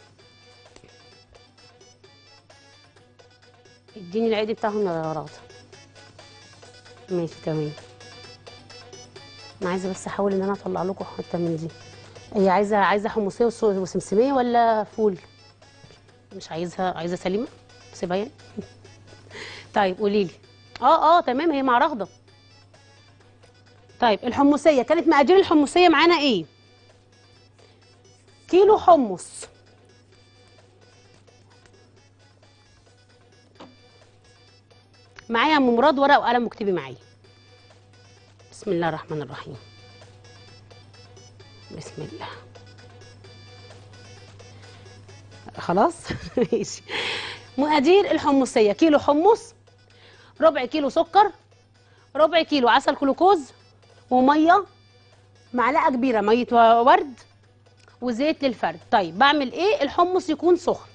اديني العقد بتاعهم يا راضي ماشي تمام انا عايزه بس احاول ان انا اطلع لكم حته من دي هي عايزه عايزه حمصيه وس- وسمسميه ولا فول مش عايزها عايزه سليمه سيبها يعني طيب قولي لي اه اه تمام هي مع رغده طيب الحمصيه كانت مقادير الحمصيه معانا ايه كيلو حمص معايا يا ام مراد ورقه وقلم واكتبي معايا بسم الله الرحمن الرحيم بسم الله خلاص ماشي مقادير الحمصيه كيلو حمص ربع كيلو سكر ربع كيلو عسل جلوكوز وميه معلقه كبيره ميه ورد وزيت للفرد طيب بعمل ايه الحمص يكون سخن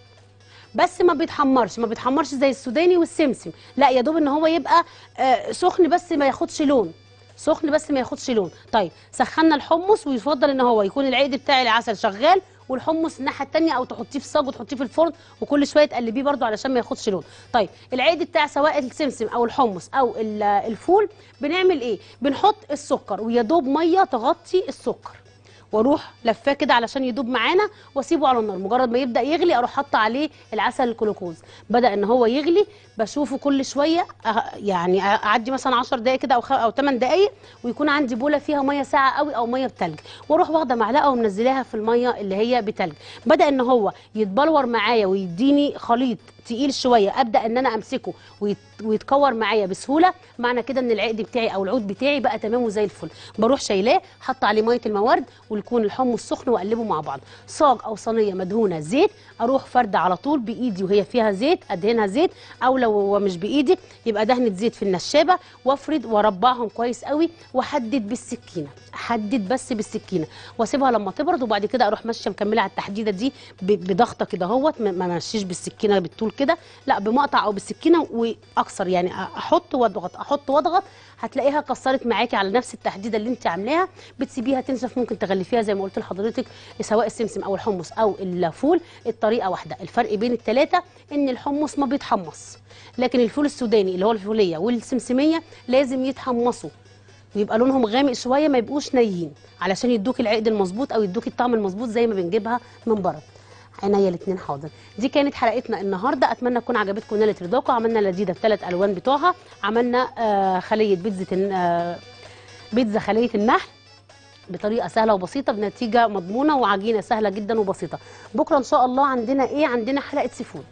بس ما بيتحمرش ما بيتحمرش زي السوداني والسمسم لا يا دوب ان هو يبقى آه سخن بس ما ياخدش لون سخن بس ما ياخدش لون طيب سخنا الحمص ويفضل ان هو يكون العقد بتاع العسل شغال والحمص الناحيه الثانيه او تحطيه في صاج وتحطيه في الفرن وكل شويه تقلبيه برده علشان ما ياخدش لون طيب العقد بتاع سواء السمسم او الحمص او ال- الفول بنعمل ايه بنحط السكر ويا دوب ميه تغطي السكر واروح لفاه كده علشان يدوب معانا واسيبه على النار مجرد ما يبدا يغلي اروح حاطه عليه العسل الجلوكوز بدا ان هو يغلي بشوفه كل شويه أه- يعني اعدي مثلا 10 دقائق كده او خ... او 8 دقائق ويكون عندي بوله فيها ميه ساقعه قوي او ميه بتلج واروح واخده معلقه ومنزلاها في الميه اللي هي بتلج بدا ان هو يتبلور معايا ويديني خليط تقيل شويه ابدا ان انا امسكه ويت... ويتكور معايا بسهوله معنى كده ان العقد بتاعي او العود بتاعي بقى تمام وزي الفل بروح شايلاه حاطه عليه ميه المورد ويكون الحمص سخن واقلبه مع بعض صاج او صينيه مدهونه زيت اروح فرده على طول بايدي وهي فيها زيت ادهنها زيت او لو هو مش بايدي يبقى دهنه زيت في النشابه وافرد واربعهم كويس قوي واحدد بالسكينه احدد بس بالسكينه واسيبها لما تبرد وبعد كده اروح ماشيه مكمله على التحديده دي ب- بضغطه كده اهوت ما ما امشيش بالسكينه بالطول كده لا بمقطع او بالسكينه واكسر يعني احط واضغط احط واضغط هتلاقيها كسرت معاكي على نفس التحديده اللي انت عاملاها بتسيبيها تنشف ممكن تغلفيها زي ما قلت لحضرتك سواء السمسم او الحمص او الفول الطريقه واحده الفرق بين الثلاثه ان الحمص ما بيتحمص لكن الفول السوداني اللي هو الفوليه والسمسميه لازم يتحمصوا ويبقى لونهم غامق شويه ما يبقوش نيين علشان يدوك العقد المظبوط او يدوك الطعم المظبوط زي ما بنجيبها من بره عينيا الاثنين حاضر دي كانت حلقتنا النهارده اتمنى تكون عجبتكم نالت رضاكم عملنا لذيذه بثلاث الوان بتوعها عملنا آه خليه بيتزا الن- آه بيتزا خليه النحل بطريقه سهله وبسيطه بنتيجه مضمونه وعجينه سهله جدا وبسيطه بكره ان شاء الله عندنا ايه عندنا حلقه سي فود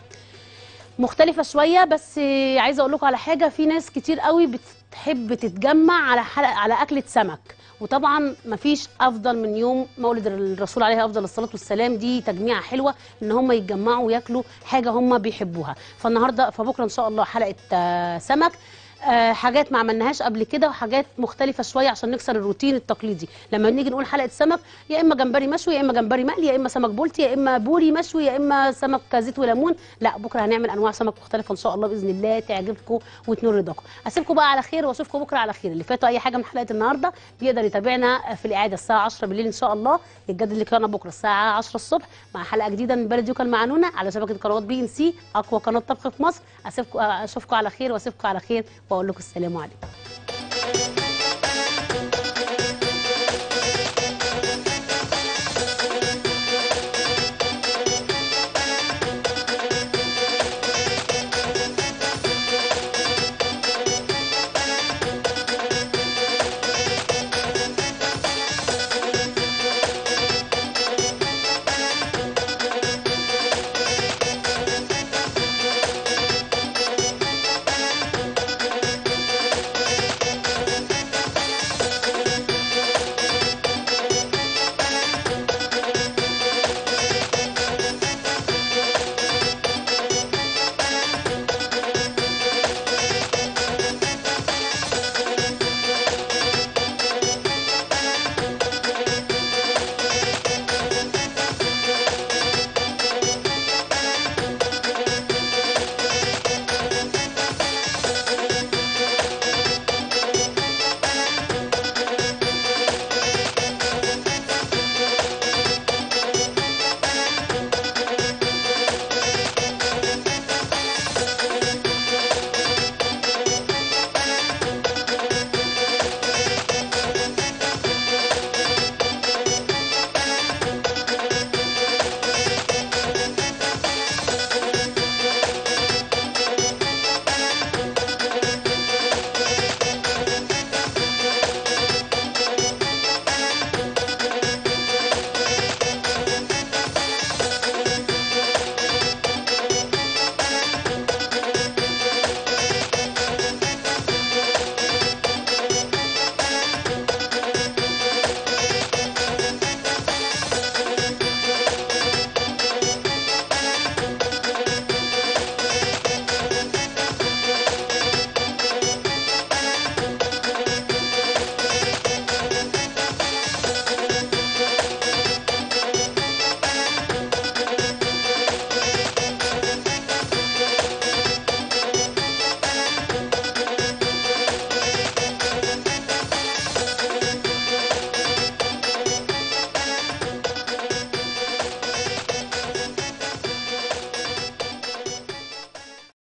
مختلفة شوية بس آه، عايزة أقول لكم على حاجة في ناس كتير قوي بتحب تتجمع على حلقة على أكلة سمك وطبعا مفيش أفضل من يوم مولد الرسول عليه أفضل الصلاة والسلام دي تجميعة حلوة إن هم يتجمعوا وياكلوا حاجة هم بيحبوها فالنهاردة فبكرة إن شاء الله حلقة آه، سمك آه، حاجات ما عملناهاش قبل كده وحاجات مختلفة شوية عشان نكسر الروتين التقليدي لما نيجي نقول حلقة سمك يا إما جمبري مشوي يا إما جمبري مقلي يا إما سمك بولتي يا إما بوري مشوي يا إما سمك زيت وليمون لا بكرة هنعمل أنواع سمك مختلفة إن شاء الله بإذن الله تعجبكم وتنور رضاكم أسيبكم بقى على خير وأشوفكم بكرة على خير اللي فاتوا أي حاجة من حلقة النهاردة يقدر يتابعنا في الإعادة الساعة 10 بالليل إن شاء الله يتجدد لقاءنا بكرة الساعة 10 الصبح مع حلقة جديدة من بلد يوكل معانونة على شبكة قنوات بي إن سي أقوى قناة طبخ في مصر أسيبكم أشوفكم على خير وأسيبكم على خير وأقول لكم السلام عليكم